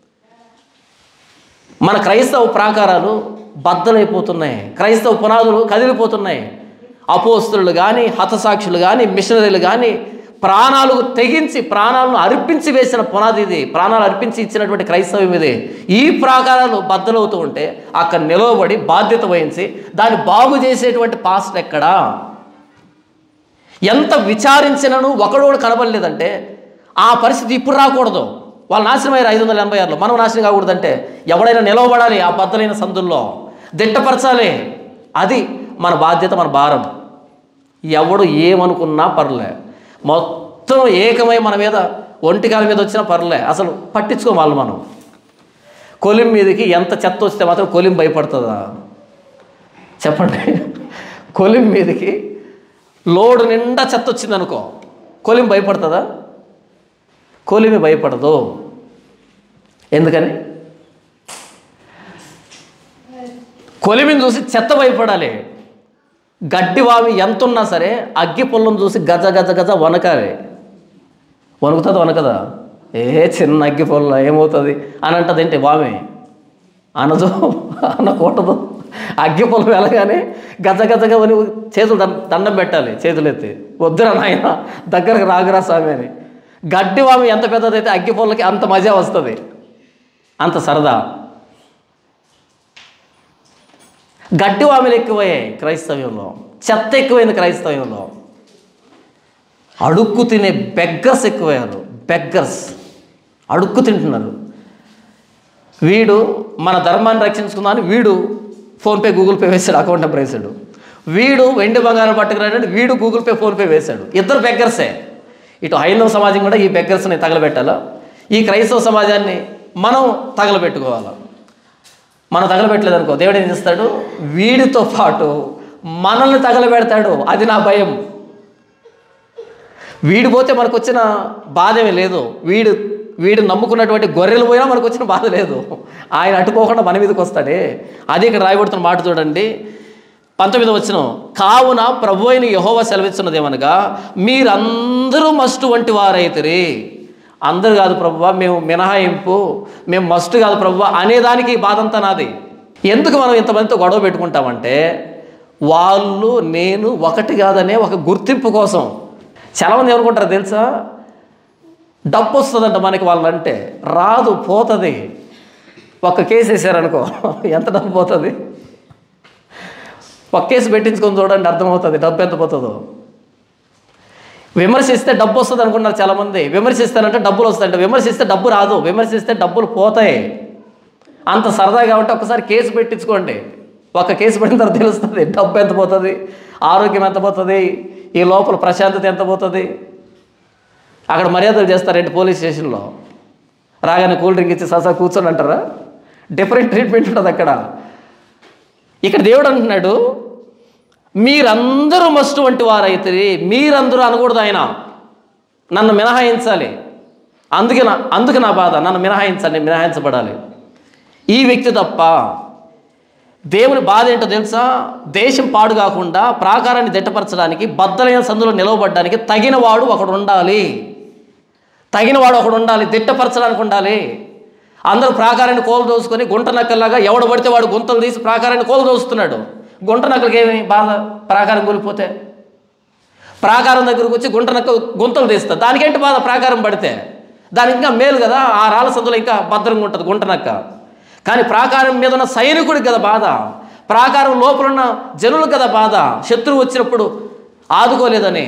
మన క్రైస్తవ ప్రాకారాలు బద్దలైపోతున్నాయి క్రైస్తవ పునాదులు కదిలిపోతున్నాయి అపోస్తులు కానీ హతసాక్షులు కానీ మిషనరీలు కానీ ప్రాణాలు తెగించి ప్రాణాలను అర్పించి వేసిన పునాది ఇది ప్రాణాలు అర్పించి ఇచ్చినటువంటి క్రైస్తవం ఇది ఈ ప్రాకారాలు బద్దలవుతూ ఉంటే అక్కడ నిలవబడి బాధ్యత వహించి దాన్ని బాగు చేసేటువంటి పాస్ట్ ఎక్కడా ఎంత విచారించినను ఒకడు కూడా కనబడలేదంటే ఆ పరిస్థితి ఇప్పుడు రాకూడదు వాళ్ళు నాశనం అయ్యారు ఐదు వందల ఎనభై ఆరులో మనం నాశనం కాకూడదంటే ఎవడైనా నిలవబడాలి ఆ బద్దలైన సందుల్లో దిట్టపరచాలి అది మన బాధ్యత మన భారం ఎవడు ఏమనుకున్నా పర్లే మొత్తం ఏకమై మన మీద ఒంటికాల మీద వచ్చినా పర్లే అసలు పట్టించుకోం వాళ్ళు మనం కొలిం మీదకి ఎంత చెత్త వస్తే మాత్రం కొలిం భయపడుతుందా చెప్పండి కొలిం మీదకి లోడు నిండా చెత్త వచ్చింది అనుకో కొలిమి భయపడుతుందా కొలిమి భయపడదు ఎందుకని కొలిమిని చూసి చెత్త భయపడాలి గడ్డి వామి ఎంత ఉన్నా సరే అగ్గి పుల్లను చూసి గజ గజ గజ వనకాలి వణుకుతుంది వనకదా ఏ చిన్న అగ్గి పుల్ల ఏమవుతుంది అని అంటది ఏంటి వామి అనదు అనకూడదు అగ్గి పొలం వెళ్ళగానే గజ గజగా అని చేతులు దండ దండం పెట్టాలి చేతులు ఎత్తి వద్దురా నాయన దగ్గరకు రాగురా స్వామి అని గడ్డి వామి ఎంత పెద్దదైతే అగ్గి పొలకి అంత మజా వస్తుంది అంత సరదా గడ్డి వామిలు ఎక్కువయ్యాయి క్రైస్తవ్యంలో చెత్త ఎక్కువైంది క్రైస్తవ్యంలో అడుక్కు తినే బెగ్గర్స్ ఎక్కువయ్యారు బెగ్గర్స్ అడుక్కు తింటున్నారు వీడు మన ధర్మాన్ని రక్షించుకుందామని వీడు ఫోన్పే గూగుల్ పే వేశాడు అకౌంట్ నెంబర్ వేశాడు వీడు వెండి బంగారం పట్టుకురాడని వీడు గూగుల్ పే ఫోన్పే వేశాడు ఇద్దరు బెగ్గర్సే ఇటు హైందవ సమాజం కూడా ఈ బెగ్గర్స్ని తగలబెట్టాలా ఈ క్రైస్తవ సమాజాన్ని మనం తగలబెట్టుకోవాలా మనం తగలబెట్టలేదనుకో దేవుడు ఏం చేస్తాడు వీడితో పాటు మనల్ని తగలబెడతాడు అది నా భయం వీడు పోతే మనకు వచ్చిన బాధేమీ లేదు వీడు వీడు నమ్ముకున్నటువంటి గొర్రెలు పోయినా మనకు వచ్చిన బాధ లేదు ఆయన అటుపోకుండా మన మీదకి వస్తాడే అది ఇక్కడ రాయబడుతున్న మాట చూడండి పంతొమ్మిది వచ్చిన కావున ప్రభు అయిన యహోవ సెలవిస్తున్నదేమనగా మీరందరూ మస్టు వంటి వారైతురి అందరు కాదు ప్రభువా మేము మినహాయింపు మేము మస్ట్ కాదు ప్రభువా అనేదానికి ఈ బాధ అంతా నాది ఎందుకు మనం ఇంతమందితో గొడవ పెట్టుకుంటామంటే వాళ్ళు నేను ఒకటి కాదనే ఒక గుర్తింపు కోసం చాలామంది ఏమనుకుంటారు తెలుసా డబ్బు వస్తుందంట మనకి వాళ్ళంటే రాదు పోతుంది ఒక్క కేసు వేసారనుకో ఎంత డబ్బు పోతుంది ఒక కేసు పెట్టించుకొని చూడండి అర్థమవుతుంది డబ్బు ఎంత పోతుందో విమర్శిస్తే డబ్బు వస్తుంది అనుకున్నారు చాలామంది విమర్శిస్తానంటే డబ్బులు వస్తాయంట విమర్శిస్తే డబ్బు రాదు విమర్శిస్తే డబ్బులు పోతాయి అంత సరదాగా ఉంటే ఒకసారి కేసు పెట్టించుకోండి ఒక కేసు పెట్టిన తర్వాత తెలుస్తుంది డబ్బు ఎంత పోతుంది ఆరోగ్యం ఎంత పోతుంది ఈ లోపల ప్రశాంతత ఎంత పోతుంది అక్కడ మర్యాదలు చేస్తారేంటి పోలీస్ స్టేషన్లో రాగానే కూల్ డ్రింక్ ఇచ్చి ససా కూర్చొని అంటారా డిఫరెంట్ ట్రీట్మెంట్ ఉంటుంది అక్కడ ఇక్కడ దేవుడు అంటున్నాడు మీరందరూ మస్ట్ వంటి వారైతే మీరందరూ అనకూడదు ఆయన నన్ను మినహాయించాలి అందుకే నా అందుకు నా బాధ నన్ను మినహాయించాలి నేను మినహాయించబడాలి ఈ వ్యక్తి తప్ప దేవుని బాధ ఏంటో తెలుసా దేశం పాడు కాకుండా ప్రాకారాన్ని దిట్టపరచడానికి బద్దలైన సందులో నిలవబడ్డానికి తగిన వాడు ఒకడు ఉండాలి తగిన వాడు ఒకడు ఉండాలి దిట్టపరచడానికి ఉండాలి అందరూ ప్రాకారాన్ని కోలు దోసుకొని గుంట నక్కల్లాగా ఎవడు పడితే వాడు గుంతలు తీసి ప్రాకారాన్ని కోలు దోస్తున్నాడు గుంట నక్కలకి ఏమి బాధ ప్రాకారం కూలిపోతే ప్రాకారం దగ్గరకు వచ్చి గుంట నక్క గుంతలు తీస్తా దానికేంటి బాధ ప్రాకారం పడితే దానికి ఇంకా మేలు కదా ఆ రాళ్ళ సందులో ఇంకా భద్రంగా ఉంటుంది గుంట నక్క కానీ ప్రాకారం మీద ఉన్న సైనికుడికి కదా బాధ ప్రాకారం లోపల ఉన్న జనులకు కదా బాధ శత్రువు వచ్చినప్పుడు ఆదుకోలేదని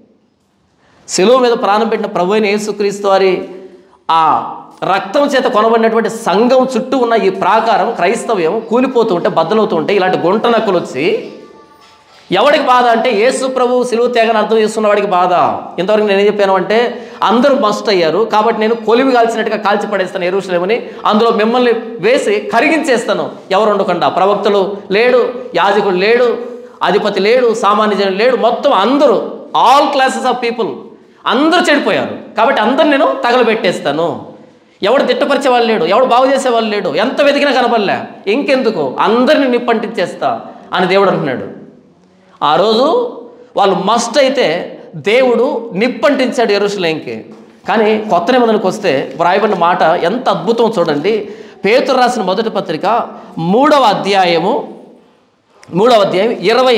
శిలువ మీద ప్రాణం పెట్టిన ప్రభు అయిన యేసుక్రీస్తు వారి ఆ రక్తం చేత కొనబడినటువంటి సంఘం చుట్టూ ఉన్న ఈ ప్రాకారం క్రైస్తవ్యం కూలిపోతూ ఉంటే బద్దలవుతూ ఉంటే ఇలాంటి గుంట నక్కలు వచ్చి ఎవడికి బాధ అంటే యేసు ప్రభు సిలువ త్యాగాన్ని అర్థం చేసుకున్న వాడికి బాధ ఇంతవరకు నేను ఏం చెప్పాను అంటే అందరూ మస్ట్ అయ్యారు కాబట్టి నేను కొలివి కాల్చినట్టుగా కాల్చి పడేస్తాను ఎరుసలేమని అందులో మిమ్మల్ని వేసి కరిగించేస్తాను ఎవరు ఉండకుండా ప్రవక్తలు లేడు యాజకుడు లేడు అధిపతి లేడు సామాన్య జనులు లేడు మొత్తం అందరూ ఆల్ క్లాసెస్ ఆఫ్ పీపుల్ అందరూ చెడిపోయారు కాబట్టి అందరు నేను తగలబెట్టేస్తాను ఎవడు తిట్టపరిచే వాళ్ళు లేడు ఎవడు బాగు చేసే వాళ్ళు లేడు ఎంత వెతికినా కనపడలే ఇంకెందుకు అందరిని నిప్పంటించేస్తా అని దేవుడు అంటున్నాడు ఆ రోజు వాళ్ళు మస్ట్ అయితే దేవుడు నిప్పంటించాడు ఎరుసలేంకి కానీ కొత్త నిబంధనకు వస్తే వ్రాయబడిన మాట ఎంత అద్భుతం చూడండి పేతురు రాసిన మొదటి పత్రిక మూడవ అధ్యాయము మూడవ అధ్యాయం ఇరవై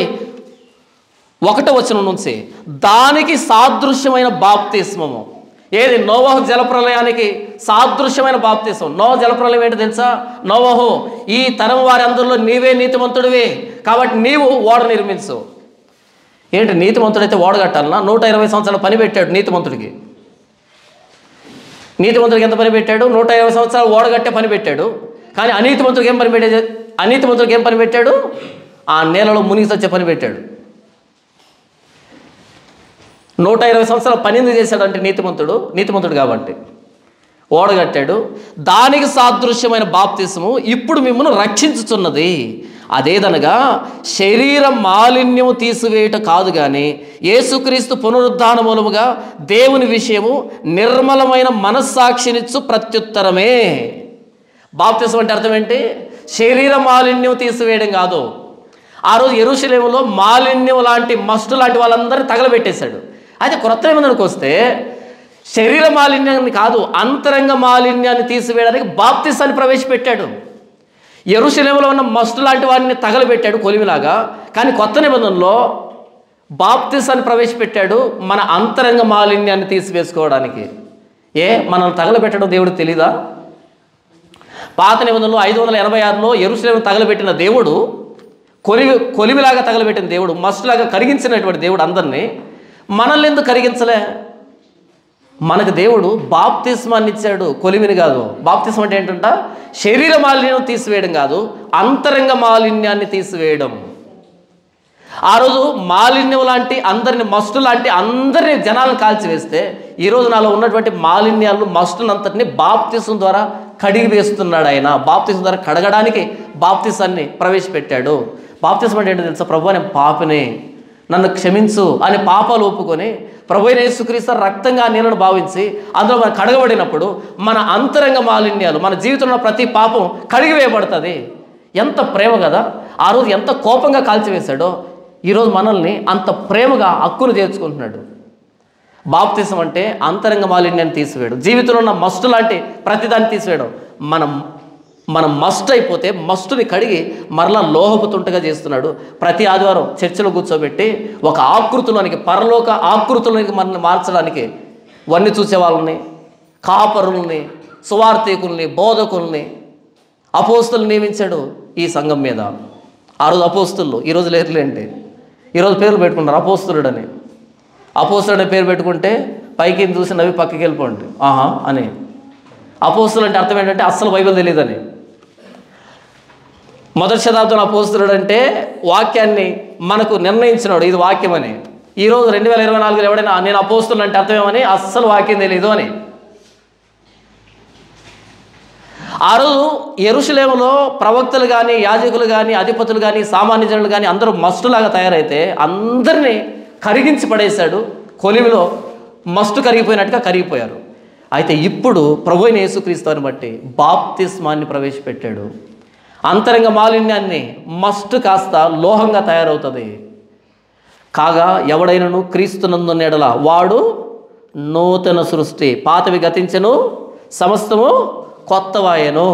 ఒకటో వచనం నుంచి దానికి సాదృశ్యమైన బాప్తిస్మము ఏది నోవహు జలప్రలయానికి సాదృశ్యమైన బాప్తిస్మం నోవ జలప్రలయం ఏంటో తెలుసా నోవహు ఈ తరం వారి అందరిలో నీవే నీతిమంతుడివి కాబట్టి నీవు ఓడ నిర్మించు ఏంటి నీతిమంతుడైతే ఓడ కట్టాలన్నా నూట ఇరవై సంవత్సరాల పని పెట్టాడు నీతిమంతుడికి నీతిమంతుడికి ఎంత పని పెట్టాడు నూట ఇరవై సంవత్సరాలు ఓడగట్టే పని పెట్టాడు కానీ అనీతిమంతుడికి ఏం పని పెట్టే అనీతిమంతుడికి ఏం పని పెట్టాడు ఆ నేలలో మునిగి వచ్చే పని పెట్టాడు నూట ఇరవై సంవత్సరాల పని ఎందుకు చేశాడంటే నీతిమంతుడు నీతిమంతుడు కాబట్టి ఓడగట్టాడు దానికి సాదృశ్యమైన బాప్తిసము ఇప్పుడు మిమ్మల్ని రక్షించుచున్నది అదేదనగా శరీర మాలిన్యము తీసివేయట కాదు కానీ యేసుక్రీస్తు పునరుద్ధాన మూలముగా దేవుని విషయము నిర్మలమైన మనస్సాక్షినిచ్చు ప్రత్యుత్తరమే బాప్తిసం అంటే అర్థం ఏంటి శరీర మాలిన్యం తీసివేయడం కాదు ఆ రోజు ఎరుశలేములో మాలిన్యం లాంటి మస్టు లాంటి వాళ్ళందరినీ తగలబెట్టేశాడు అయితే క్రొత్త నిబంధనకు వస్తే శరీర మాలిన్యాన్ని కాదు అంతరంగ మాలిన్యాన్ని తీసివేయడానికి బాప్తిసాన్ని ప్రవేశపెట్టాడు ఎరుశలేములో ఉన్న మస్టు లాంటి వారిని తగలబెట్టాడు కొలిమిలాగా కానీ కొత్త నిబంధనలో బాప్తిసాన్ని ప్రవేశపెట్టాడు మన అంతరంగ మాలిన్యాన్ని తీసివేసుకోవడానికి ఏ మనల్ని తగలబెట్టడం దేవుడు తెలీదా పాత నిబంధనలో ఐదు వందల ఎనభై ఆరులో ఎరుసలేము తగలబెట్టిన దేవుడు కొలివి కొలివిలాగా తగలబెట్టిన దేవుడు మస్తులాగా కరిగించినటువంటి దేవుడు అందరినీ మనల్ని ఎందుకు కరిగించలే మనకు దేవుడు బాప్తిస్మాన్ని ఇచ్చాడు కొలిమిని కాదు బాప్తిస్మ అంటే ఏంటంట శరీర మాలిన్యం తీసివేయడం కాదు అంతరంగ మాలిన్యాన్ని తీసివేయడం ఆ రోజు మాలిన్యం లాంటి అందరిని మస్టు లాంటి అందరిని జనాలను కాల్చివేస్తే ఈరోజు నాలో ఉన్నటువంటి మాలిన్యాలు మస్టులంతటిని బాప్తిసం ద్వారా కడిగి వేస్తున్నాడు ఆయన బాప్తిసం ద్వారా కడగడానికి బాప్తిసాన్ని ప్రవేశపెట్టాడు బాప్తిసం అంటే ఏంటో తెలుసా ప్రభు నేను పాపనే నన్ను క్షమించు అని పాపాలు ఒప్పుకొని ప్రభు అయిన యేసుక్రీస్తు రక్తంగా నీళ్ళను భావించి అందులో మనం కడగబడినప్పుడు మన అంతరంగ మాలిన్యాలు మన జీవితంలో ప్రతి పాపం కడిగివేయబడుతుంది ఎంత ప్రేమ కదా ఆ రోజు ఎంత కోపంగా కాల్చివేశాడో ఈరోజు మనల్ని అంత ప్రేమగా హక్కును చేర్చుకుంటున్నాడు బాప్తిసం అంటే అంతరంగ మాలిన్యాన్ని తీసివేయడం జీవితంలో ఉన్న మస్టు లాంటి ప్రతిదాన్ని తీసివేయడం మనం మనం మస్ట్ అయిపోతే మస్టుని కడిగి మరలా లోహపుతుంటగా చేస్తున్నాడు ప్రతి ఆదివారం చర్చలో కూర్చోబెట్టి ఒక ఆకృతిలోనికి పరలోక ఆకృతిలోనికి మనల్ని మార్చడానికి వన్ని చూసే వాళ్ళని కాపరుల్ని సువార్థికుల్ని బోధకుల్ని అపోస్తులు నియమించాడు ఈ సంఘం మీద ఆ రోజు అపోస్తులు ఈరోజు లేరులేంటి ఈరోజు పేర్లు పెట్టుకున్నారు అపోస్తులుడని అపోస్తులు అనే పేరు పెట్టుకుంటే పైకి చూసి నవ్వి పక్కకి వెళ్ళిపోండి ఆహా అని అపోస్తులు అంటే అర్థం ఏంటంటే అస్సలు బైబిల్ తెలియదని మొదటి శతాబ్దంలో అపోస్తులుడు అంటే వాక్యాన్ని మనకు నిర్ణయించినాడు ఇది వాక్యం అని ఈరోజు రెండు వేల ఇరవై నాలుగులో ఎవడైనా నేను అపోస్తులు అంటే అర్థమేమని అస్సలు వాక్యం తెలియదు అని ఆ రోజు ఎరుషులేములో ప్రవక్తలు కానీ యాజకులు కానీ అధిపతులు కానీ సామాన్య జనులు కానీ అందరూ మస్టులాగా తయారైతే అందరినీ కరిగించి పడేశాడు కొలిమిలో మస్టు కరిగిపోయినట్టుగా కరిగిపోయారు అయితే ఇప్పుడు ప్రభు అయిన యేసుక్రీస్తుని బట్టి బాప్తిస్మాన్ని ప్రవేశపెట్టాడు అంతరంగ మాలిన్యాన్ని మస్టు కాస్త లోహంగా తయారవుతుంది కాగా ఎవడైనను క్రీస్తునందు నెడల వాడు నూతన సృష్టి పాతవి గతించను సమస్తము కొత్తవాయను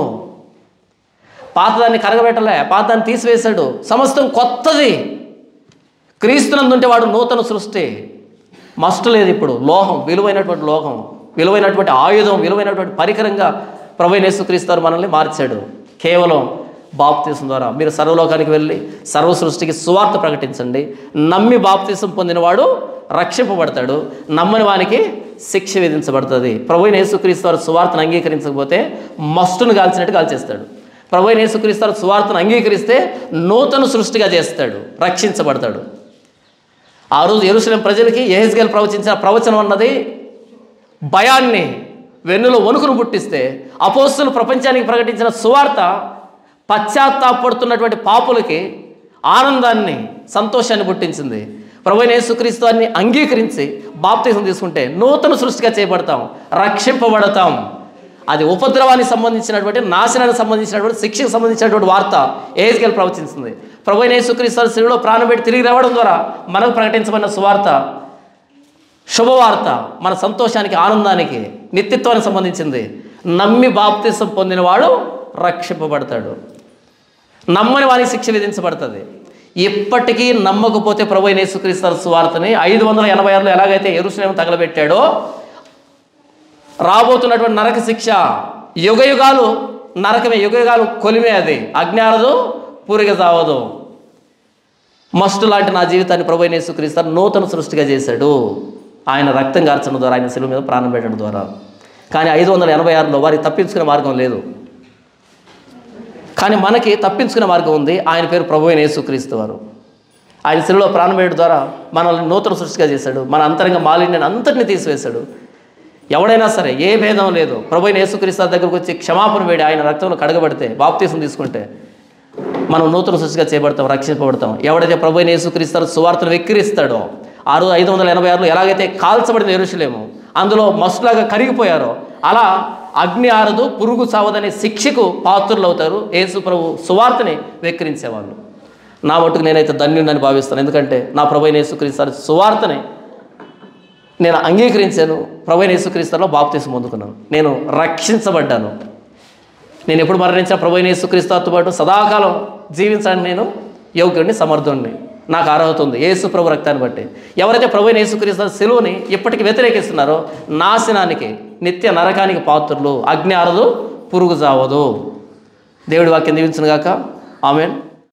పాతదాన్ని కరగబెట్టలే పాతదాన్ని తీసివేశాడు సమస్తం కొత్తది క్రీస్తునందుంటే వాడు నూతన సృష్టి మస్ట్ లేదు ఇప్పుడు లోహం విలువైనటువంటి లోహం విలువైనటువంటి ఆయుధం విలువైనటువంటి పరికరంగా ప్రభు యేసుక్రీస్తు మనల్ని మార్చాడు కేవలం బాప్తీసం ద్వారా మీరు సర్వలోకానికి వెళ్ళి సర్వ సృష్టికి సువార్త ప్రకటించండి నమ్మి బాప్తీసం పొందినవాడు రక్షింపబడతాడు నమ్మని వానికి శిక్ష విధించబడుతుంది ప్రభు యేసుక్రీస్తు వారు సువార్తను అంగీకరించకపోతే మస్టును కాల్చినట్టు కాల్చేస్తాడు ప్రభు యేసుక్రీస్తు వారు సువార్తను అంగీకరిస్తే నూతన సృష్టిగా చేస్తాడు రక్షించబడతాడు ఆ రోజు ఎరుసలేం ప్రజలకి ఏహెజ్గేల్ ప్రవచించిన ప్రవచనం అన్నది భయాన్ని వెన్నులో వణుకును పుట్టిస్తే అపోస్తులు ప్రపంచానికి ప్రకటించిన సువార్త పశ్చాత్తాపడుతున్నటువంటి పాపులకి ఆనందాన్ని సంతోషాన్ని పుట్టించింది ప్రభువైన యేసుక్రీస్తువాన్ని అంగీకరించి బాప్తీసం తీసుకుంటే నూతన సృష్టిగా చేయబడతాం రక్షింపబడతాం అది ఉపద్రవానికి సంబంధించినటువంటి నాశనానికి సంబంధించినటువంటి శిక్షకు సంబంధించినటువంటి వార్త ఏజ్కెళ్ళి ప్రవచించింది ప్రభువైన యేసుక్రీస్తు శిలువలో ప్రాణం పెట్టి తిరిగి రావడం ద్వారా మనకు ప్రకటించబడిన సువార్త శుభవార్త మన సంతోషానికి ఆనందానికి నిత్యత్వానికి సంబంధించింది నమ్మి బాప్తిసం పొందినవాడు రక్షింపబడతాడు నమ్మని వారికి శిక్ష విధించబడుతుంది ఇప్పటికీ నమ్మకపోతే ప్రభు అయిన యేసుక్రీస్తు సువార్తని ఐదు వందల ఎనభై ఆరులో ఎలాగైతే ఎరుసలేము తగలబెట్టాడో రాబోతున్నటువంటి నరక శిక్ష యుగ యుగాలు నరకమే యుగ యుగాలు కొలిమే అది అజ్ఞానదు పూరిగ సావదు మస్ట్ లాంటి నా జీవితాన్ని ప్రభు అయిన యేసుక్రీస్తు నూతన సృష్టిగా చేశాడు ఆయన రక్తం కార్చడం ద్వారా ఆయన శిలువ మీద ప్రాణం పెట్టడం ద్వారా కానీ ఐదు వందల ఎనభై ఆరులో వారికి తప్పించుకునే మార్గం లేదు కానీ మనకి తప్పించుకునే మార్గం ఉంది ఆయన పేరు ప్రభు అయిన యేసుక్రీస్తు వారు ఆయన శిలువలో ప్రాణం పెట్టడం ద్వారా మనల్ని నూతన సృష్టిగా చేశాడు మన అంతరంగ మాలిన్యాన్ని అంతటిని తీసివేశాడు ఎవడైనా సరే ఏ భేదం లేదు ప్రభు అయిన యేసుక్రీస్తు వారి దగ్గరకు వచ్చి క్షమాపణ వేడి ఆయన రక్తంలో కడగబడితే బాప్తీసం తీసుకుంటే మనం నూతన సృష్టిగా చేయబడతాం రక్షింపబడతాం ఎవడైతే ప్రభు అయిన యేసుక్రీస్తు సువార్తను వెక్కిరిస్తాడో ఆ రోజు ఐదు వందల ఎనభై ఆరులో ఎలాగైతే కాల్చబడిన ఎరుషులేమో అందులో మస్తులాగా కరిగిపోయారో అలా అగ్ని ఆరదు పురుగు చావదనే శిక్షకు పాత్రులు అవుతారు యేసు ప్రభు సువార్తని వెక్కిరించేవాళ్ళు నా మటుకు నేనైతే ధన్యుడని భావిస్తాను ఎందుకంటే నా ప్రభు అయిన యేసుక్రీస్తు సువార్తని నేను అంగీకరించాను ప్రభు అయిన యేసుక్రీస్తులో బాప్తీసం పొందుకున్నాను నేను రక్షించబడ్డాను నేను ఎప్పుడు మరణించిన ప్రభు అయిన యేసుక్రీస్తుతో పాటు సదాకాలం జీవించడానికి నేను యోగ్యుడిని సమర్థుడిని నాకు అర్హత ఉంది యేసు ప్రభు రక్తాన్ని బట్టి ఎవరైతే ప్రభు అయిన యేసుక్రీస్తు సెలువుని ఇప్పటికీ వ్యతిరేకిస్తున్నారో నాశనానికి నిత్య నరకానికి పాత్రులు అగ్ని ఆరదు పురుగు జావదు దేవుడి వాక్యం దీవించిన గాక ఆమెన్